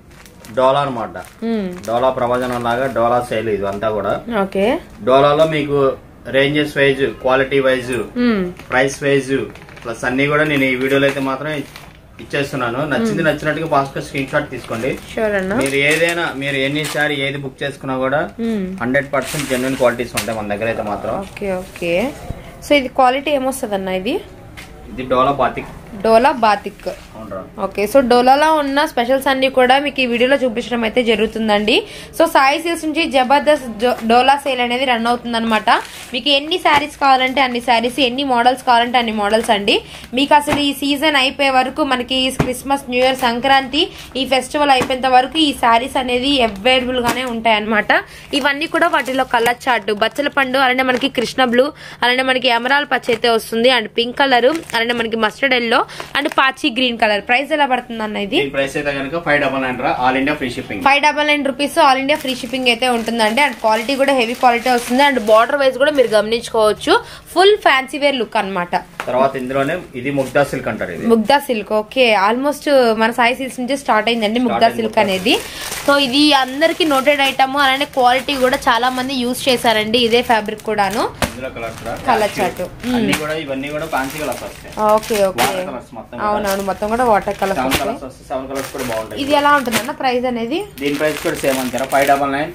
డోలా అనమాట మ్మ్. డోలా ప్రవచనం లాగా డోలా సేల్ ఇది అంతా కూడా ఓకే డోలాలో మీకు ranges wise quality wise hmm. Price wise plus అన్ని కూడా నేను ఈ వీడియోలో అయితే మాత్రం ఇచ్చేస్తున్నాను నచ్చింది నచ్చినట్టుగా ఫాస్ట్ గా స్క్రీన్ షాట్ తీసుకోండి షూర్ అన్న మీరు ఏదైనా మీరు ఎన్ని సారి ఏది బుక్ చేసుకున్నా కూడా hmm. Hundred percent genuine qualities ఉంటాయి మన దగ్గర అయితే మాత్రం ఓకే ఓకే సో ఇది క్వాలిటీ ఏమొస్తుంది అన్న ఇది ఇది డోలా బాతిక్ డోలా బాతిక్ అవునరా ఓకే సో డోలాలో ఉన్న స్పెషల్స్ అన్ని కూడా మీకు ఈ వీడియోలో చూపించడం అయితే జరుగుతుందండి సో సాయి సేల్స్ నుంచి జబర్దస్త్ జో- డోలా సేల్ అనేది రన్ అవుతుంది అనమాట మీకు ఎన్ని శారీస్ కావాలంటే అన్ని శారీస్ ఎన్ని మోడల్స్ కావాలంటే అన్ని మోడల్స్ అండి మీకు అసలు ఈ సీజన్ అయిపోయే వరకు మనకి క్రిస్మస్ న్యూ ఇయర్ సంక్రాంతి ఈ ఫెస్టివల్ అయిపోయేంత వరకు ఈ శారీస్ అనేది అవైలబుల్ గానే ఉంటాయి అనమాట ఇవన్నీ కూడా వాటిలో కలర్ చార్ట్ బచ్చల పండు అలానే మనకి కృష్ణ బ్లూ అలానే మనకి ఎమరాల్ పచ్చ అయితే వస్తుంది అండ్ పింక్ కలర్ అలానే మనకి మస్టర్డ్ ఎల్లో అండ్ పాచి గ్రీన్ కలర్ ప్రైస్ ఎలా పడుతుంది అన్న ఇది దీని ప్రైస్ అయితే కనుక ఫైవ్ డబల్ నైన్ రా all India free shipping five double nine rupees all India free shipping అయితే ఉంటుందండి అండ్ క్వాలిటీ కూడా హెవీ క్వాలిటీ వస్తుంది అండ్ బార్డర్ వైజ్ కూడా మీరు గమనించుకోవచ్చు ఫుల్ ఫ్యాన్సీ వేర్ లుక్ అన్నమాట తర్వాత ఇందులోనే ఇది ముగ్దా సిల్క్ అంటారు ఇది ముగ్దా సిల్క్ ఓకే ఆల్మోస్ట్ మన సాయి సిల్క్స్ నుంచి స్టార్ట్ అయిందండి ముగ్దా అయింది సిల్క్ అనేది సో ఇది అందరికి నోటెడ్ ఐటమ్ అలానే క్వాలిటీ కూడా చాలా మంది యూజ్ చేశారండి ఇదే ఫ్యాబ్రిక్ కూడాను ఇందులో కలర్స్ రా Colour chart. అన్ని కూడా ఇవన్నీ కూడా ఫ్యాన్సీ కలర్స్ వస్తాయి ఓకే ఓకే వాటర్ కలర్స్ మొత్తం అవునవును మొత్తం కూడా వాటర్ కలర్ సెవెన్ కలర్స్ వస్తాయి సెవెన్ కలర్స్ కూడా బాగుంటాయి ఇది ఎలా ఉంటుందన్న ప్రైస్ అనేది దీని ప్రైస్ కూడా సేమ్ అంటారా five double nine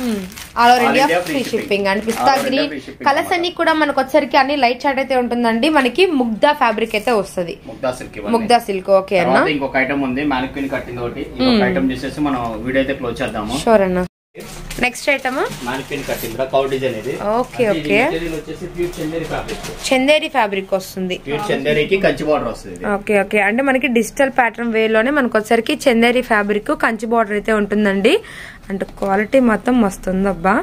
all over All India India free free shipping shipping. And All పిస్తా India green free shipping colours అన్నమాట. అన్ని కూడా మనకు వచ్చరికి అన్ని లైట్ షార్ట్ అయితే ఉంటుందండి మనకి ముగ్దా ఫ్యాబ్రిక్ అయితే వస్తుంది Mugdha silk Mugdha silk okay అన్న తర్వాత ఇంకొక ఐటమ్ ఉంది మ్యానిక్విన్ కట్టింది ఒకటి ఇంకొక ఐటమ్ చేసేసి మనం వీడియో అయితే క్లోజ్ చేద్దాము షూర్ అన్న నెక్స్ట్ ఐటమ్ మ్యానిక్విన్ కట్టింది కౌ డిజైన్ ఇది ఓకే అంటే ఇది ఓకే material వచ్చేసి pure Chanderi fabric Chanderi fabric వస్తుంది ప్యూర్ చందేరికి కంచి బార్డర్ వస్తుంది ఇది. ఓకే ఓకే అంటే మనకి డిజిటల్ ప్యాటర్న్ వేలోనే మనకు వచ్చరికి చందేరి ఫ్యాబ్రిక్ కంచి బార్డర్ అయితే ఉంటుందండి అంటే క్వాలిటీ మొత్తం మస్తుంది అబ్బా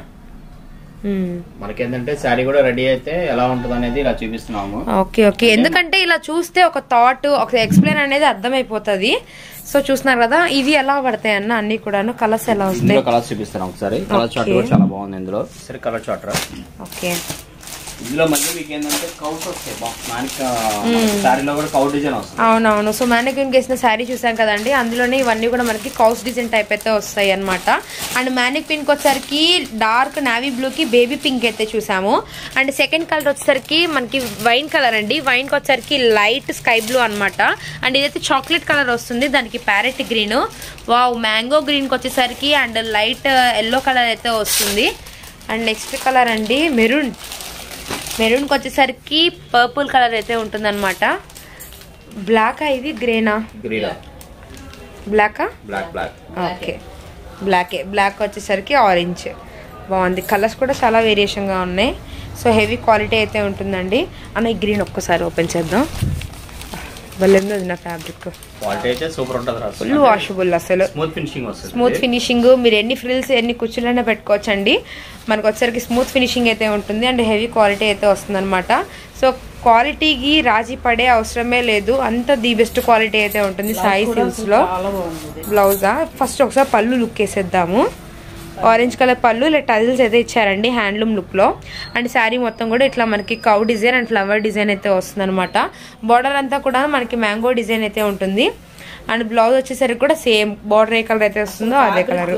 మనకేంటంటే శారీ కూడా రెడీ అయితే ఎలా ఉంటుంది అనేది ఇలా చూపిస్తున్నాము ఓకే ఓకే ఎందుకంటే ఇలా చూస్తే ఒక థాట్ ఒక ఎక్స్ప్లెయిన్ అనేది అర్థమైపోతుంది సో చూస్తున్నారు కదా ఇవి ఎలా పడతాయి అన్న అన్ని కూడాను కలర్స్ ఎలా వస్తాయి ఇందులో కలర్స్ చూపిస్తాను ఒకసారి కలర్ చార్ట్ కూడా చాలా బాగుంది ఇందులో సరే కలర్ చార్ట్ రా ఓకే ఇందులో మళ్ళీ మీకు ఏంటంటే కౌట్ వస్తాయి మానిక శారీలో కూడా కౌట్ డిజైన్ వస్తుంది అవునవును సో మ్యానిక్యూన్ వేసిన శారీ చూసాం కదండి అందులోనే ఇవన్నీ కూడా మనకి కౌస్ డిజైన్ టైప్ అయితే వస్తాయి అనమాట అండ్ మ్యానిక్ పింక్ వచ్చేసరికి డార్క్ నావీ బ్లూకి బేబీ పింక్ అయితే చూసాము అండ్ సెకండ్ కలర్ వచ్చేసరికి మనకి వైన్ కలర్ అండి వైన్కి వచ్చేసరికి లైట్ స్కై బ్లూ అనమాట అండ్ ఇదైతే చాక్లెట్ కలర్ వస్తుంది దానికి ప్యారెట్ గ్రీన్ వావ్ మ్యాంగో గ్రీన్కి వచ్చేసరికి అండ్ లైట్ ఎల్లో కలర్ అయితే వస్తుంది అండ్ నెక్స్ట్ కలర్ అండి మెరూన్ మెరూన్కి వచ్చేసరికి పర్పుల్ కలర్ అయితే ఉంటుందన్నమాట బ్లాకా ఇది గ్రేనా గ్రీన్ బ్లాకా బ్లాక్ బ్లాక్ ఓకే బ్లాకే బ్లాక్ వచ్చేసరికి ఆరెంజ్ బాగుంది కలర్స్ కూడా చాలా వేరియేషన్గా ఉన్నాయి సో హెవీ క్వాలిటీ అయితే ఉంటుందండి అన్న ఈ గ్రీన్ ఒక్కసారి ఓపెన్ చేద్దాం భలేంది అది నా ఫ్యాబ్రిక్ క్వాలిటీ అయితే సూపర్ ఉంటుంది రా ఫుల్ వాషబుల్ అసలు స్మూత్ ఫినిషింగ్ వస్తుంది స్మూత్ ఫినిషింగ్ మీరు ఎన్ని ఫ్రిల్స్ ఎన్ని కుర్చీలైనా పెట్టుకోవచ్చండి మనకు వచ్చరికి స్మూత్ ఫినిషింగ్ అయితే ఉంటుంది అండ్ హెవీ క్వాలిటీ అయితే వస్తుంది అనమాట సో క్వాలిటీకి రాజీ పడే అవసరమే లేదు అంత ది బెస్ట్ క్వాలిటీ అయితే ఉంటుంది సాయి కూడా సిల్క్స్ లో చాలా బాగుంది ఇది. బ్లౌజా ఫస్ట్ ఒకసారి పళ్ళు లుక్ వేసేద్దాము ఆరెంజ్ కలర్ పళ్ళు ఇలా టజిల్స్ అయితే ఇచ్చారండి హ్యాండ్లూమ్ లుక్ లో అండ్ శారీ మొత్తం కూడా ఇట్లా మనకి cow design and flower design అయితే వస్తుంది అనమాట బార్డర్ అంతా కూడా మనకి మ్యాంగో డిజైన్ అయితే ఉంటుంది అండ్ బ్లౌజ్ వచ్చేసరికి కూడా సేమ్ బార్డర్ ఏ కలర్ అయితే వస్తుందో అదే కలర్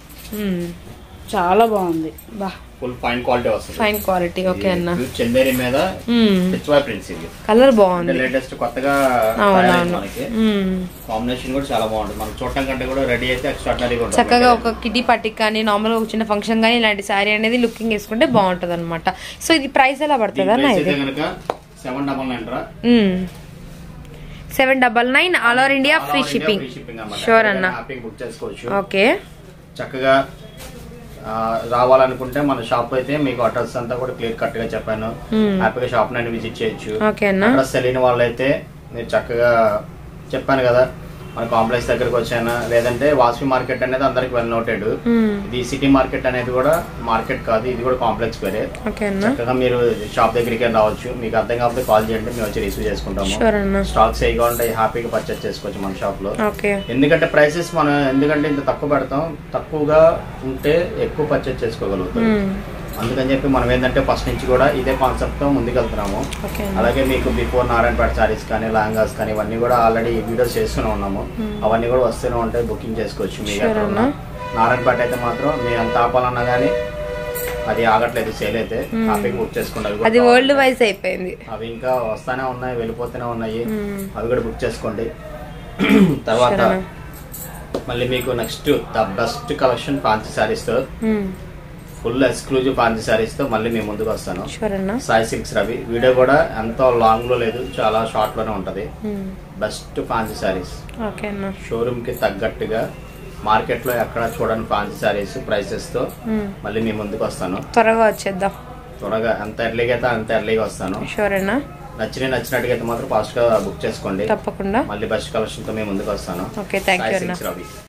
చాలా బాగుంది బా ఫుల్ ఫైన్ క్వాలిటీ వస్తుంది ఫైన్ క్వాలిటీ ఓకే అన్న ఇది చందేరి మీద పిచ్వా ప్రింట్స్ ఇది కలర్ అంటే బాగుంది లేటెస్ట్ కొత్తగా అవునవును. తయారైంది మనకి మ్మ్. కాంబినేషన్ కూడా చాలా బాగుంటుంది మనం చూడటం కంటే కూడా రెడీ అయితే ఎక్స్ట్రాడినరీగా ఉంటుంది చక్కగా ఒక కిటీ పట్టికి కానీ నార్మల్గా ఒక చిన్న ఫంక్షన్ కానీ ఇలాంటి శారీ అనేది లుకింగ్ వేసుకుంటే బాగుంటుంది అనమాట సో ఇది ప్రైస్ ఎలా పడుతుంది అన్న ఇది కనుక సెవెన్ డబల్ నైన్ రా seven double nine all over India free shipping sure అన్న హ్యాపీగా బుక్ చేసుకోవచ్చు ఓకే చక్కగా ఆ, రావాలనుకుంటే మన షాప్ అయితే మీకు అడ్రస్ అంతా కూడా క్లియర్ కట్ గా చెప్పాను హ్యాపీగా షాప్ నైన్ విజిట్ చేయొచ్చు ఓకే అన్న అడ్రస్ తెలియని వాళ్ళైతే మీరు చక్కగా చెప్పాను కదా మన కాంప్లెక్స్ దగ్గరకు వచ్చాను లేదంటే వాసవి మార్కెట్ అనేది అందరికి వెల్ నోటెడ్ ఇది సిటీ మార్కెట్ అనేది కూడా మార్కెట్ కాదు ఇది కూడా కాంప్లెక్స్ పేరే ఓకే అన్న చక్కగా మీరు షాప్ దగ్గరికి రావచ్చు మీకు అర్థం కాకపోతే కాల్ చేయండి మేము వచ్చి రిసీవ్ చేసుకుంటాము షూర్ అన్న స్టాక్స్ ఏ కావాలంటే హ్యాపీగా పర్చేస్ చేసుకోవచ్చు మన షాప్ లో ఓకే ఎందుకంటే ప్రైసెస్ మనం ఎందుకంటే ఇంత తక్కువ పెడతాం తక్కువగా ఉంటే ఎక్కువ పర్చేస్ చేసుకోగలుగుతాం అందుకని చెప్పి మనం ఏంటంటే ఫస్ట్ నుంచి కూడా ఇదే కాన్సెప్ట్ తో ముందుకెళ్తున్నాము ఓకే అలాగే మీకు బిఫోర్ నారాయణపేట సారీస్ కానీ లహంగాస్ కానీ ఇవన్నీ కూడా ఆల్రెడీ వీడియోస్ చేస్తూనే ఉన్నాము అవన్నీ కూడా వస్తూనే ఉంటాయి బుకింగ్ చేసుకోవచ్చు మీకు Sure ఎక్కడ ఉన్నా. నారాయణపేట అయితే మాత్రం మీరు ఎంత ఆపాలన్నా కానీ అది ఆగట్లేదు సేల్ అయితే హ్యాపీగా బుక్ చేసుకోండి అవి కూడా అది వరల్డ్ వైజ్ అయిపోయింది అవి ఇంకా వస్తానే ఉన్నాయి వెళ్ళిపోతూనే ఉన్నాయి అవి కూడా బుక్ చేసుకోండి తర్వాత మళ్ళీ మీకు next the best collection fancy saris తో ఫుల్ ఎక్స్క్లూజివ్ ఫ్యాన్సీ సారీస్ తో మళ్ళీ మేము ముందుకు వస్తాను షూర్ అన్న సాయి సిల్క్స్ రవి వీడియో కూడా ఎంతో లాంగ్ లో లేదు చాలా షార్ట్ లోనే ఉంటది బెస్ట్ ఫ్యాన్సీ సారీస్ ఓకే అన్న షోరూమ్ కి తగ్గట్టుగా మార్కెట్ లో ఎక్కడ చూడని ఫ్యాన్సీ సారీస్ ప్రైసెస్ తో మళ్ళీ మీ ముందుకు వస్తాను త్వరగా వచ్చేద్దాం త్వరగా ఎంత ఎర్లీగా అయితే అంత ఎర్లీగా వస్తాను షూర్ అన్న నచ్చిన నచ్చినట్టుగా అయితే మాత్రం ఫాస్ట్ గా బుక్ చేసుకోండి తప్పకుండా మళ్ళీ బెస్ట్ కలెక్షన్ తో మేము ముందుకు వస్తాను ఓకే థ్యాంక్ యూ సాయి అన్న సిల్క్స్ రవి